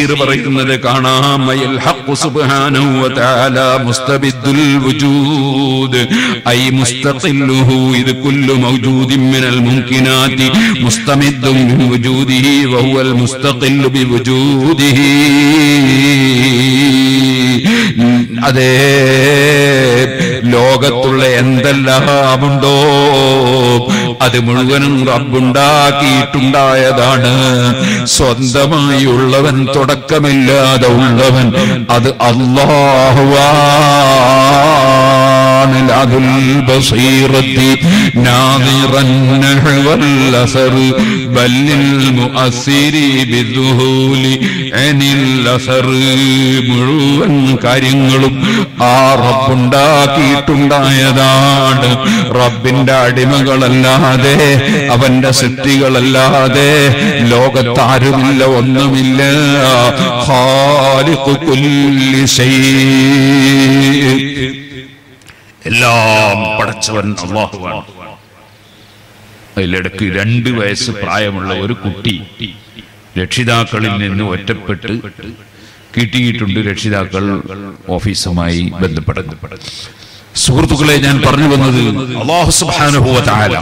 ബസീർ പറയുന്നത് കാണാം അയൽ ഹഖ് സുബ്ഹാനഹു വ തആല മുസ്തബിദ്ദുൽ വജൂദ് ഐ മുസ്തഖില്ലുഹു ഇത് കുല്ലു മൗജൂദിൻ മിനൽ മുംകിനാതി മുസ്തമിദ്ദുൻ മിൻ വജൂദിഹി വഹുവൽ മുസ്തഖില്ലു ബിവജൂദിഹി അതേ ലോകത്തുള്ള എന്തെല്ലാമുണ്ടോ അത് മുഴുവനും റബ്ബുണ്ടാക്കിയിട്ടുണ്ടായതാണ് സ്വന്തമായി ഉള്ളവൻ തുടക്കമില്ലാതെ ഉള്ളവൻ അത് അള്ളാഹുവാണ് ലഹുൽ ബസീറത്തി നാദിറൻ നഹ്വൽ അസർ ബല്ലിൽ മുഅസ്സിരി ബിദുഹൂലി അനിൽ അസർ മുഴുവൻ കാര്യങ്ങളും ആ റബ്ബുണ്ടാക്കിയിട്ടുണ്ടായതാണ് റബ്ബിന്റെ അടിമകളല്ലാതെ അവന്റെ സൃഷ്ടികളല്ലാതെ ലോകത്താരുമില്ല ഒന്നുമില്ല ഖാലിഖു കുല്ലി ശൈഇ. എല്ലാം പടച്ചവൻ അള്ളാഹുവാണ് അതിലിടക്ക് രണ്ട് വയസ്സ് പ്രായമുള്ള ഒരു കുട്ടി രക്ഷിതാക്കളിൽ നിന്ന് ഒറ്റപ്പെട്ട് കിട്ടിയിട്ടുണ്ട് രക്ഷിതാക്കൾ ഓഫീസുമായി ബന്ധപ്പെടുന്നു സുഹൃത്തുക്കളെ ഞാൻ പറഞ്ഞു വന്നത് അള്ളാഹു സുബ്ഹാനഹു വ തആല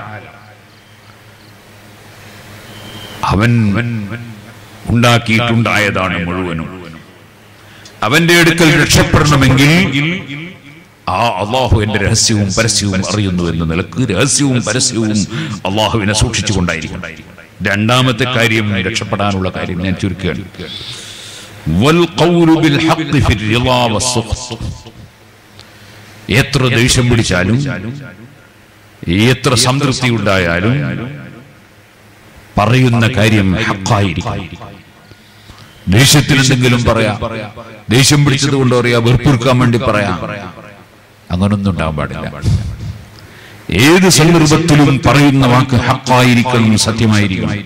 അവൻ ഉണ്ടാക്കിയിട്ടുണ്ടായതാണ് മുഴുവനും അവന്റെ അടുക്കൽ രക്ഷപ്പെടണമെങ്കിൽ ആ അള്ളാഹു എന്റെ രഹസ്യവും പരസ്യവും അറിയുന്നു എന്ന നിലക്ക് രഹസ്യവും പരസ്യവും അള്ളാഹുവിനെ സൂക്ഷിച്ചുകൊണ്ടായിരിക്കും രണ്ടാമത്തെ കാര്യം രക്ഷപ്പെടാനുള്ള കാര്യം ഞാൻ ചുരുക്കുകയാണ് വൽഖൗലു ബിൽ ഹഖ് ഫിർ റിളാ വസ്സുഖ്ത്. എത്ര ദേഷ്യം പിടിച്ചാലും എത്ര സംതൃപ്തി ഉണ്ടായാലും പറയുന്ന കാര്യം ഹക്കായിരിക്കും ദേഷ്യത്തിൽ എന്തെങ്കിലും പറയാം ദേഷ്യം പിടിച്ചത് കൊണ്ട് പറയാ വെറുപ്പിറുക്കാൻ വേണ്ടി പറയാം അങ്ങനൊന്നും ഉണ്ടാകാൻ പാടില്ല ഏത് സന്ദർഭത്തിലും പറയുന്ന വാക്ക് ഹക്കായിരിക്കണം സത്യമായിരിക്കണം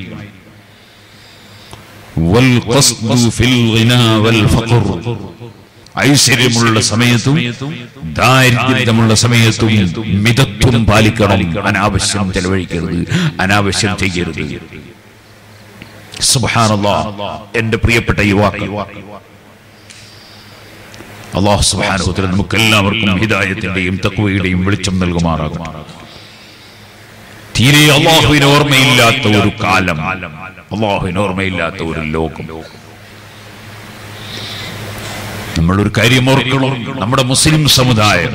والقصد في الغنى والفقر ഐശ്വര്യമുള്ള സമയത്തും ദാരിദ്ര്യമുള്ള സമയത്തും മിതത്വം പാലിക്കണം അനാവശ്യം ചെലവഴിക്കരുത് അനാവശ്യം ചെയ്യരുത് സുബ്ഹാനല്ലാ എന്റെ പ്രിയപ്പെട്ട യുവാക്കൾ അള്ളാഹു സുബ്ഹാനഹു നമുക്ക് എല്ലാവർക്കും ഹിദായത്തിന്റെയും തക്വയുടെയും വെളിച്ചം നൽകുമാറാകും തീരെ അള്ളാഹുവിന് ഓർമ്മയില്ലാത്ത ഒരു കാലം അള്ളാഹുവിന് ഓർമ്മയില്ലാത്ത ഒരു ലോകം നമ്മളൊരു കാര്യം ഓർക്കണം നമ്മുടെ മുസ്ലിം സമുദായം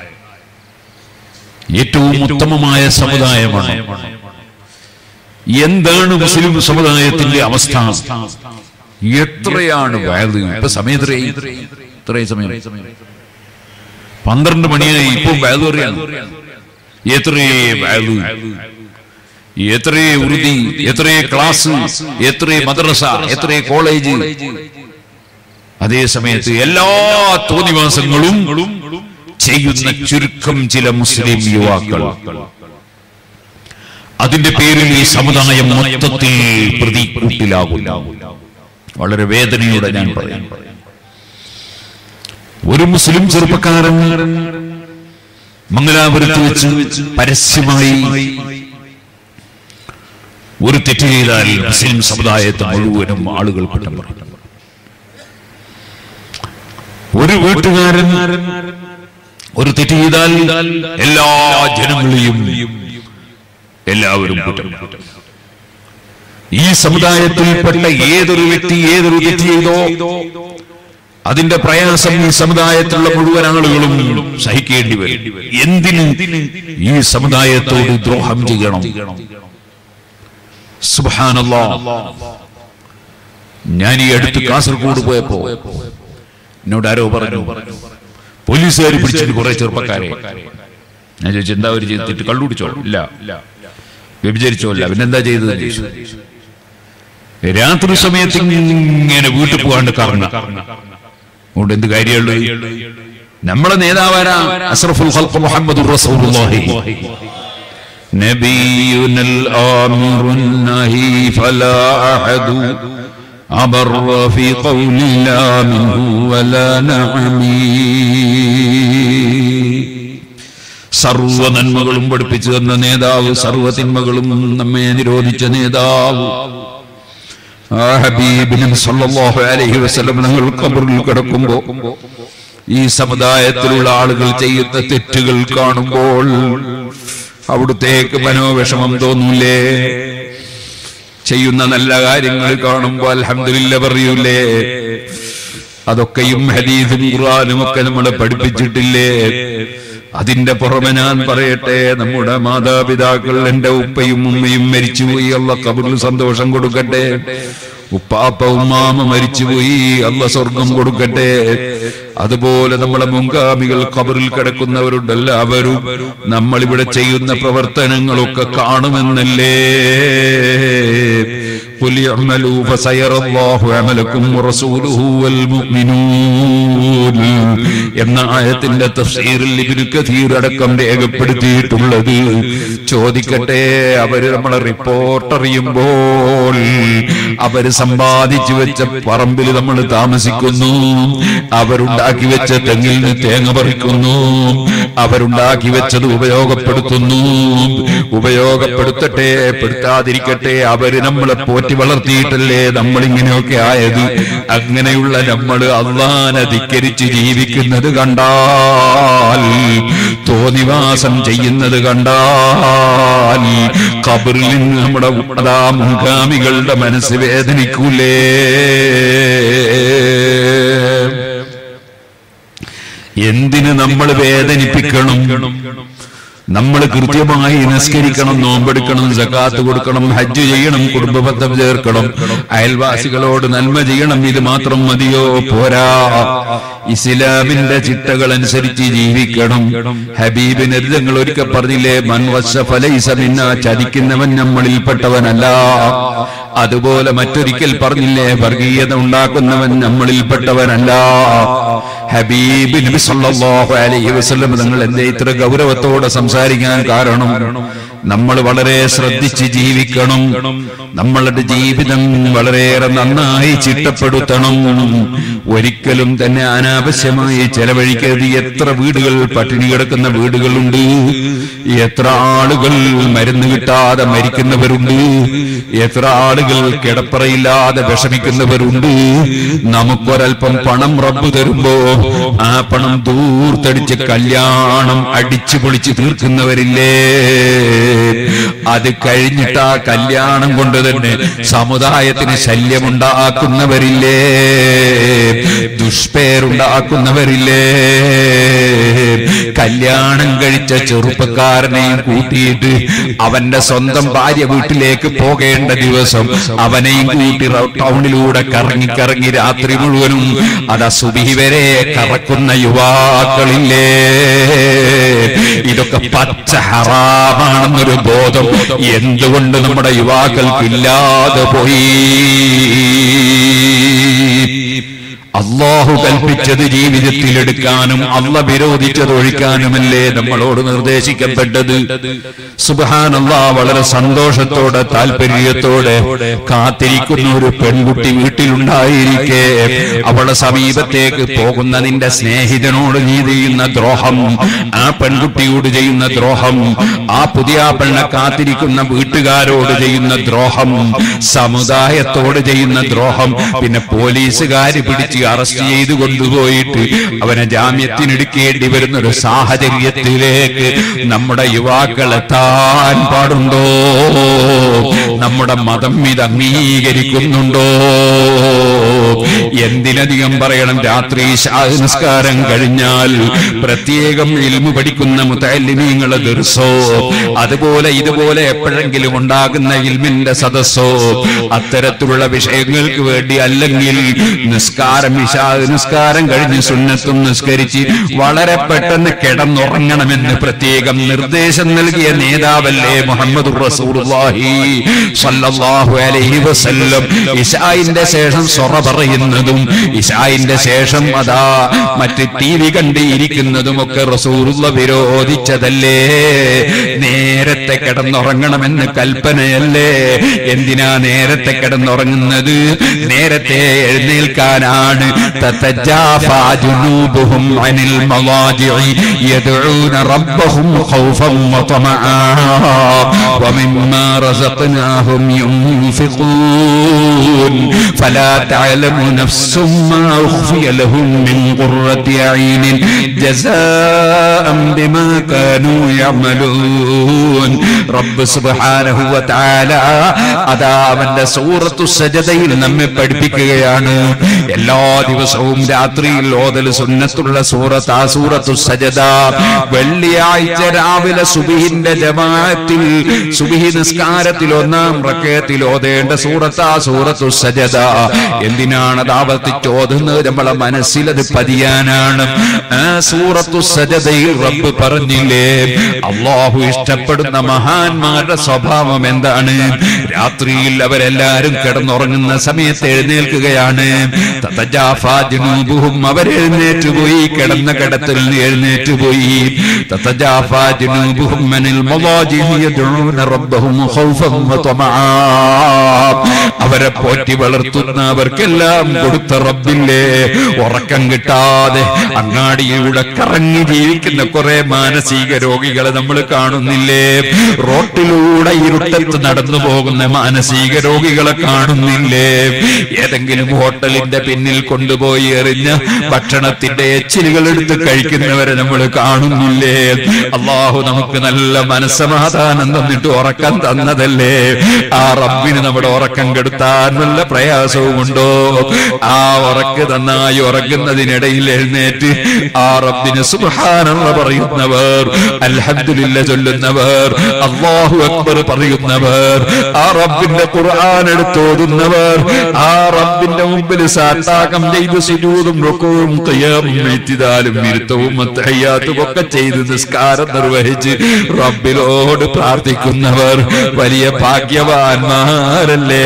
ഏറ്റവും ഉത്തമമായ സമുദായമാണ് എന്താണ് മുസ്ലിം സമുദായത്തിന്റെ അവസ്ഥ എത്രയാണ് വയത് ഇപ്പൊ സമയം എത്രയായി? ഇത്രയും സമയം പന്ത്രണ്ട് മണിയായി ഇപ്പൊ വയത് പറയാണ് എത്രയേ വയത് എത്രേ ഉറുദി എത്രേ ക്ലാസ് എത്രേ മദ്രസ എത്രേ കോളേജ് അതേ സമയത്ത് എല്ലാ തോന്നിവാസങ്ങളും ചെയ്യുന്ന ചുരുക്കം ചില മുസ്ലിം യുവാക്കൾ അതിന്റെ പേരിൽ ഈ സമുദായം മൊത്തത്തിൽ പ്രതികൂട്ടിലാകുന്നു വളരെ വേദനയോടെ ഞാൻ പറയാം ഒരു മുസ്ലിം ചെറുപ്പക്കാരൻ മംഗലാപുരത്ത് വെച്ച് പരസ്യമായി ഒരു തെറ്റ് ചെയ്താൽ മുസ്ലിം സമുദായത്തെ മുഴുവനും ആളുകൾ കുറ്റം പറയും ഒരു വീട്ടുകാരൻ ഒരു തെറ്റ് ചെയ്താൽ എല്ലാ ജനങ്ങളെയും എല്ലാവരും കുറ്റം പറയും. ഈ സമുദായത്തിൽപ്പെട്ട ഏതൊരു വ്യക്തി ഏതൊരു തെറ്റ് ചെയ്തോ അതിന്റെ പ്രയാസം ഈ സമുദായത്തിലുള്ള മുഴുവൻ ആളുകളും സഹിക്കേണ്ടി വരും എന്തിന് ഈ സമുദായത്തോട് ദ്രോഹം ചെയ്യണം സുബ്ഹാനല്ലാ ഞാൻ ഈ അടുത്ത് കാസർഗോഡ് പോയപ്പോ എന്നോട് ആരോ പറഞ്ഞു പോലീസുകാർ പിടിച്ചിട്ട് കുറെ ചെറുപ്പക്കാരെ ഞാൻ ചോദിച്ചു എന്താ അവർ ചെയ്തിട്ട് കള്ളുപിടിച്ചോ ഇല്ല വ്യഭിചരിച്ചോ ഇല്ല പിന്നെന്താ ചെയ്തത് എന്ന് ചോദിച്ചു. രാത്രി സമയത്ത് ഇങ്ങനെ വീട്ടിൽ പോകാണ്ട് കറങ്ങ അതുകൊണ്ട് എന്ത് കാര്യമുള്ളത് നമ്മളെ നേതാവാരാ അസ്രഫുൽ ഖൽഖ് മുഹമ്മദുർ റസൂലുള്ളാഹി نبينا الآمر النهي فلا أحد أبر في قول لا منه ولا نعمي സർവ നന്മകളും പഠിപ്പിച്ചു തന്ന നേതാവ് സർവ തിന്മകളും നമ്മെ നിരോധിച്ച നേതാവ് ആ ഹബീബിനും സല്ലല്ലാഹു അലൈഹി വസല്ലം നിങ്ങൾ ഖബറിൽ കിടക്കുമ്പോൾ ഈ സമുദായത്തിലുള്ള ആളുകൾ ചെയ്യുന്ന തെറ്റുകൾ കാണുമ്പോൾ അവിടുത്തേക്ക് മനോവിഷമം തോന്നൂലേ ചെയ്യുന്ന നല്ല കാര്യങ്ങൾ കാണുമ്പോൾ അൽഹംദുലില്ല പറയൂലേ അതൊക്കെയും ഹദീസും ഖുർആനും ഒക്കെ നമ്മളെ പഠിപ്പിച്ചിട്ടില്ലേ അതിന്റെ പുറമെ ഞാൻ പറയട്ടെ നമ്മുടെ മാതാപിതാക്കൾ എന്റെ ഉപ്പയും ഉമ്മയും മരിച്ചുപോയി അല്ല കബറിൽ സന്തോഷം കൊടുക്കട്ടെ ഉപ്പാപ്പ ഉമ്മാമ മരിച്ചുപോയി അല്ല സ്വർഗം കൊടുക്കട്ടെ അതുപോലെ നമ്മളെ മുൻഗാമികൾ കബറിൽ കിടക്കുന്നവരുണ്ടല്ല അവരും നമ്മളിവിടെ ചെയ്യുന്ന പ്രവർത്തനങ്ങളൊക്കെ കാണുമെന്നല്ലേ قل اعملوا فسيرى الله عملكم ورسوله والمؤمنون എന്ന ആയത്തിന്റെ തഫ്സീറിൽ ഇബ്നു കഥീർ അടക്കം രേഖപ്പെടുത്തിയിട്ടുള്ളത് ചോദിക്കട്ടെ അവര് നമ്മളെ റിപ്പോർട്ട് അറിയുമ്പോൾ അവര് സമ്പാദിച്ചു വെച്ച പറമ്പിൽ നമ്മൾ താമസിക്കുന്നു അവരുണ്ടാക്കി വെച്ച തെങ്ങിൽ നിന്ന് തേങ്ങ പറിക്കുന്നു അവരുണ്ടാക്കി വെച്ചത് ഉപയോഗപ്പെടുത്തുന്നു ഉപയോഗപ്പെടുത്തട്ടെ പെടുത്താതിരിക്കട്ടെ അവര് നമ്മളെ പോറ്റി വളർത്തിയിട്ടല്ലേ നമ്മൾ ഇങ്ങനെയൊക്കെ ആയത് അങ്ങനെയുള്ള നമ്മൾ അള്ളാനെ ധിക്കരിച്ച് ജീവിക്കുന്നത് കണ്ടാൽ തോന്നിവാസം ചെയ്യുന്നത് കണ്ടാൽ കബറിൽ നിന്ന് നമ്മുടെ അതാ മുൻഗാമികളുടെ മനസ്സ് വേദനിക്കൂലേ എന്തിന് നമ്മൾ വേദനിപ്പിക്കണം നമ്മൾ കൃത്യമായി നിസ്കരിക്കണം നോമ്പെടുക്കണം സക്കാത്ത് കൊടുക്കണം ഹജ്ജ് ചെയ്യണം കുടുംബബന്ധം ചേർക്കണം അയൽവാസികളോട് നന്മ ചെയ്യണം ഇത് മാത്രം മതിയോ പോരാ ഇസ്ലാമിന്റെ ചിട്ടകൾ അനുസരിച്ച് ജീവിക്കണം ഹബീബിന് ഞങ്ങൾ ഒരിക്കൽ പറഞ്ഞില്ലേ മൻവശഫലൈസമിന്ന ചതിക്കുന്നവൻ നമ്മളിൽപ്പെട്ടവനല്ല അതുപോലെ മറ്റൊരിക്കൽ പറഞ്ഞില്ലേ വർഗീയത ഉണ്ടാക്കുന്നവൻ നമ്മളിൽപ്പെട്ടവനല്ല ഹബീബ് നബി സല്ലല്ലാഹു അലൈഹി വസല്ലം തങ്ങൾ എന്തേ ഇത്ര ഗൗരവത്തോടെ സംസാരിക്കാൻ കാരണം നമ്മൾ വളരെ ശ്രദ്ധിച്ച് ജീവിക്കണം നമ്മളുടെ ജീവിതം വളരെയേറെ നന്നായി ചിട്ടപ്പെടുത്തണം ഒരിക്കലും തന്നെ അനാവശ്യമായി ചെലവഴിക്കരുത് എത്ര വീടുകൾ പട്ടിണി കിടക്കുന്ന വീടുകളുണ്ട് എത്ര ആളുകൾ മരുന്ന് കിട്ടാതെ മരിക്കുന്നവരുണ്ട് എത്ര ആളുകൾ കിടപ്പറയില്ലാതെ വിഷമിക്കുന്നവരുണ്ട് നമുക്കൊരൽപ്പം പണം റബ്ബ് തരുമ്പോ ആ പണം ദൂർത്തടിച്ച് കല്യാണം അടിച്ചു പൊളിച്ച് തീർക്കുന്നവരില്ലേ അത് കഴിഞ്ഞിട്ട് ആ കല്യാണം കൊണ്ട് തന്നെ സമുദായത്തിന് ശല്യമുണ്ടാക്കുന്നവരില്ലേ ദുഷ്പേരുണ്ടാക്കുന്നവരില്ലേ കല്യാണം കഴിച്ച ചെറുപ്പക്കാരനെയും കൂട്ടിയിട്ട് അവന്റെ സ്വന്തം ഭാര്യ വീട്ടിലേക്ക് പോകേണ്ട ദിവസം അവനെയും കൂട്ടി റ- ടൗണിലൂടെ കറങ്ങി കറങ്ങി രാത്രി മുഴുവനും അതാ സുബിഹി വരെ കറക്കുന്ന യുവാക്കളില്ലേ ഇതൊക്കെ പച്ച ഹറാമാണെന്നൊരു ബോധം എന്തുകൊണ്ട് നമ്മുടെ യുവാക്കൾക്ക് ഇല്ലാതെ പോയി അള്ളാഹു കൽപ്പിച്ചത് ജീവിതത്തിൽ എടുക്കാനും അള്ള വിരോധിച്ചത് ഒഴിക്കാനുമല്ലേ നമ്മളോട് നിർദ്ദേശിക്കപ്പെട്ടത് സുബാനല്ലാ വളരെ സന്തോഷത്തോടെ താല്പര്യത്തോടെ കാത്തിരിക്കുന്ന ഒരു പെൺകുട്ടി വീട്ടിലുണ്ടായിരിക്കെ അവളെ സമീപത്തേക്ക് പോകുന്ന നിന്റെ സ്നേഹിതനോട് നീ ചെയ്യുന്ന ദ്രോഹം ആ പെൺകുട്ടിയോട് ചെയ്യുന്ന ദ്രോഹം ആ പുതിയ പെണ്ണെ കാത്തിരിക്കുന്ന വീട്ടുകാരോട് ചെയ്യുന്ന ദ്രോഹം സമുദായത്തോട് ചെയ്യുന്ന ദ്രോഹം പിന്നെ പോലീസുകാര് പിടിച്ച് അറസ്റ്റ് ചെയ്ത് കൊണ്ടുപോയിട്ട് അവനെ ജാമ്യത്തിനെടുക്കേണ്ടി വരുന്ന ഒരു സാഹചര്യത്തിലേക്ക് നമ്മുടെ യുവാക്കൾ എത്താൻ പാടുണ്ടോ നമ്മുടെ മതം ഇത് അംഗീകരിക്കുന്നുണ്ടോ എന്തിനധികം പറയണം രാത്രി ശാഹ് നിസ്കാരം കഴിഞ്ഞാൽ പ്രത്യേകം ഇൽമു പഠിക്കുന്ന മുത്തല്ലിമീങ്ങളെ ദർസോ അതുപോലെ ഇതുപോലെ എപ്പോഴെങ്കിലും ഉണ്ടാകുന്ന ഇൽമിന്റെ സദസ്സോ അത്തരത്തിലുള്ള വിഷയങ്ങൾക്ക് വേണ്ടി അല്ലെങ്കിൽ നിസ്കാരം ഇശാ നിസ്കാരം കഴിഞ്ഞ് സുന്നത്തും നിസ്കരിച്ച് വളരെ പെട്ടെന്ന് കിടന്നുറങ്ങണമെന്ന് പ്രത്യേകം നിർദ്ദേശം നൽകിയ നേതാവല്ലേ മുഹമ്മദ് റസൂലുള്ളാഹി സ്വല്ലല്ലാഹു അലൈഹി വസല്ലം ഇശായിന്റെ ശേഷം സൊറ പറയുന്നത് പോകുന്നതും ഇഷായിന്റെ ശേഷം അതാ മറ്റ് ടി വി കണ്ട് ഇരിക്കുന്നതുമൊക്കെ റസൂറുള്ള വിരോധിച്ചതല്ലേ നേരത്തെ കിടന്നുറങ്ങണമെന്ന് കൽപ്പനയല്ലേ എന്തിനാ നേരത്തെ കിടന്നുറങ്ങുന്നത് നേരത്തെ എഴുന്നേൽക്കാനാണ് തതജാഫാ ജുനൂബുഹും അനിൽ മവാജിഇ യദ്ഊന റബ്ബഹും ഖൗഫൻ വതമആ ومما رزقناهم ينفقون فلا تعلم نفس ما أخفي لهم من قرة أعين جزاء بما كانوا يعملون رب سبحانه وتعالى അതാ അവന്റെ സൂറത്തു സജതയിൽ നമ്മെ പഠിപ്പിക്കുകയാണ് എല്ലാ ദിവസവും രാത്രിയിൽ ഓതൽ സുന്നത്തുള്ള സൂറത്ത് ആ സൂറത്തു സജത വെള്ളിയാഴ്ച രാവിലെ സുബിഹിന്റെ ജമാഅത്തിൽ സുബിഹി നിസ്കാരത്തിൽ ഒന്നാം റക്കയത്തിൽ ഓതേണ്ട സൂറത്ത് ആ സൂറത്തു സജത എന്തിനാണ് അത് ആവർത്തിച്ച് ഓതുന്നത് നമ്മളെ മനസ്സിൽ അത് പതിയാനാണ് ആ സൂറത്തു സജതയിൽ റബ്ബ് പറഞ്ഞില്ലേ അള്ളാഹു ഇഷ്ടപ്പെടുന്ന മഹാന്മാരുടെ സ്വഭാവം എന്താണ് രാത്രിയിൽ അവരെല്ലാരും കിടന്നുറങ്ങുന്ന സമയത്ത് എഴുന്നേൽക്കുകയാണ് തതജാഫാ ജുനൂബുഹും അവരെഴുന്നേറ്റ് പോയി കിടന്ന കിടത്തിൽ നിന്ന് എഴുന്നേറ്റ് പോയി തതജാഫാ ജുനൂബുഹും അനിൽ മവാജിഹി യദ്ഊന റബ്ബഹും ഖൗഫൻ വതമആ അവരെ പോറ്റി വളർത്തുന്ന അവർക്കെല്ലാം കൊടുത്ത റബ്ബില്ലേ ഉറക്കം കിട്ടാതെ അങ്ങാടിയിലൂടെ കറങ്ങി ജീവിക്കുന്ന കുറെ മാനസിക രോഗികളെ നമ്മൾ കാണുന്നില്ലേ റോട്ടിലൂടെ ഇരുട്ടത്ത് നടന്നു പോകുന്ന മാനസിക രോഗികളെ കാണുന്നില്ലേ ഏതെങ്കിലും ഹോട്ടലിന്റെ പിന്നിൽ കൊണ്ടുപോയി എറിഞ്ഞ ഭക്ഷണത്തിന്റെ എച്ചിലുകൾ എടുത്ത് കഴിക്കുന്നവരെ നമ്മൾ കാണുന്നില്ലേ അള്ളാഹു നമുക്ക് നല്ല മനസ്സമാധാനം തന്നിട്ട് ഉറക്കം തന്നതല്ലേ ആ റബ്ബിന് നമ്മുടെ ഉറക്കം കെടുത്താൻ വല്ല പ്രയാസവുമുണ്ടോ ആ ഉറക്ക് നന്നായി ഉറങ്ങുന്നതിനിടയിൽ എഴുന്നേറ്റ് ആ റബ്ബിന് സുബ്ഹാനല്ലാഹ് പറയുന്നവർ അൽഹംദുലില്ല ചൊല്ലുന്നവർ അല്ലാഹു അക്ബർ പറയുന്നവർ ആ റബ്ബിന്റെ ഖുർആൻ എടുത്തോതുന്നവർ ആ റബ്ബിന്റെ മുമ്പിൽ സാത്താകം ചെയ്ത് സുജൂദും റുക്കുവും ഖിയാമും ഇത്തിദാലും ഇരുത്തവും അത്തഹയ്യാത്തും ഒക്കെ ചെയ്ത് നിസ്കാരം നിർവഹിച്ച് റബ്ബിനോട് പ്രാർത്ഥിക്കുന്നവർ വലിയ ഭാഗ്യവാന്മാരല്ലേ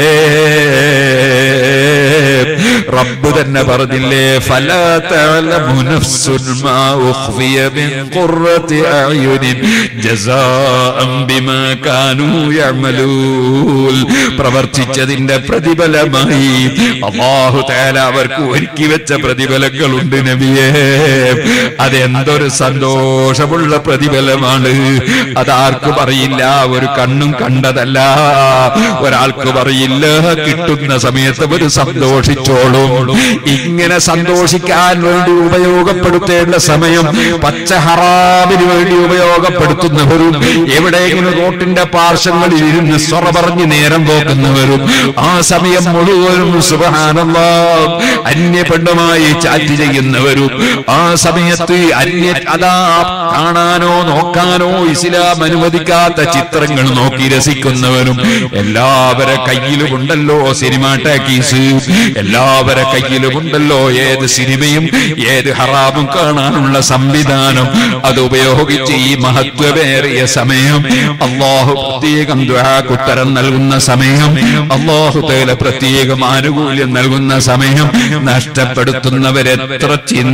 റബ്ബ് തന്നെ പറഞ്ഞില്ലേ ഫലാ തഅലമു നഫ്സുൻ മാ ഉഖ്ഫിയ മിൻ ഖുർറത്തി അയുനിൻ ജസാഅൻ ബിമാ കാനൂ യഅമലൂൻ പ്രവർത്തിച്ചതിന്റെ പ്രതിഫലമായി അല്ലാഹു തആല അവർക്ക് ഒരുക്കി വെച്ച പ്രതിഫലങ്ങളുണ്ട് നബിയേ അതെന്തൊരു സന്തോഷമുള്ള പ്രതിഫലമാണ് അതാർക്കും അറിയില്ല ഒരു കണ്ണും കണ്ടതല്ല ഒരാൾക്ക് പറയില്ല കിട്ടുന്ന സമയത്ത് ഒരു സന്തോഷിച്ചോളും ഇങ്ങനെ സന്തോഷിക്കാൻ വേണ്ടി ഉപയോഗപ്പെടുത്തേണ്ട സമയം പച്ച ഹറാമിന് വേണ്ടി ഉപയോഗപ്പെടുത്തുന്നവരും എവിടെയെങ്കിലും റോട്ടിന്റെ പാർശ്വങ്ങളിൽ ഇരുന്ന് സ്വറ പറഞ്ഞ് നേരം പോക്കുന്നവരും ആ സമയം മുഴുവനും സുബഹാനല്ലാ അന്യ പെണ്ണുമായി ചാറ്റ് ചെയ്യുന്നവരും ആ സമയത്ത് അന്യ അതാ കാണാനോ നോക്കാനോ ഇസ്ലാം അനുവദിക്കാത്ത ചിത്രങ്ങൾ നോക്കി രസിക്കുന്നവരും എല്ലാവരെ കയ്യിലുമുണ്ടല്ലോ സിനിമ ടാക്കീസ് എല്ലാവരെ കയ്യിലുമുണ്ടല്ലോ ഏത് സിനിമയും ഏത് ഹറാമും കാണാനുള്ള സംവിധാനം അത് ഉപയോഗിച്ച് ഈ മഹത്വമേറിയ സമയം അള്ളാഹു പ്രത്യേകം ഉത്തരം നൽകുന്ന സമയം അള്ളാഹു തേല പ്രത്യേകം ആനുകൂല്യം നൽകുന്ന സമയം നഷ്ടപ്പെടുത്തുന്നവരെത്ര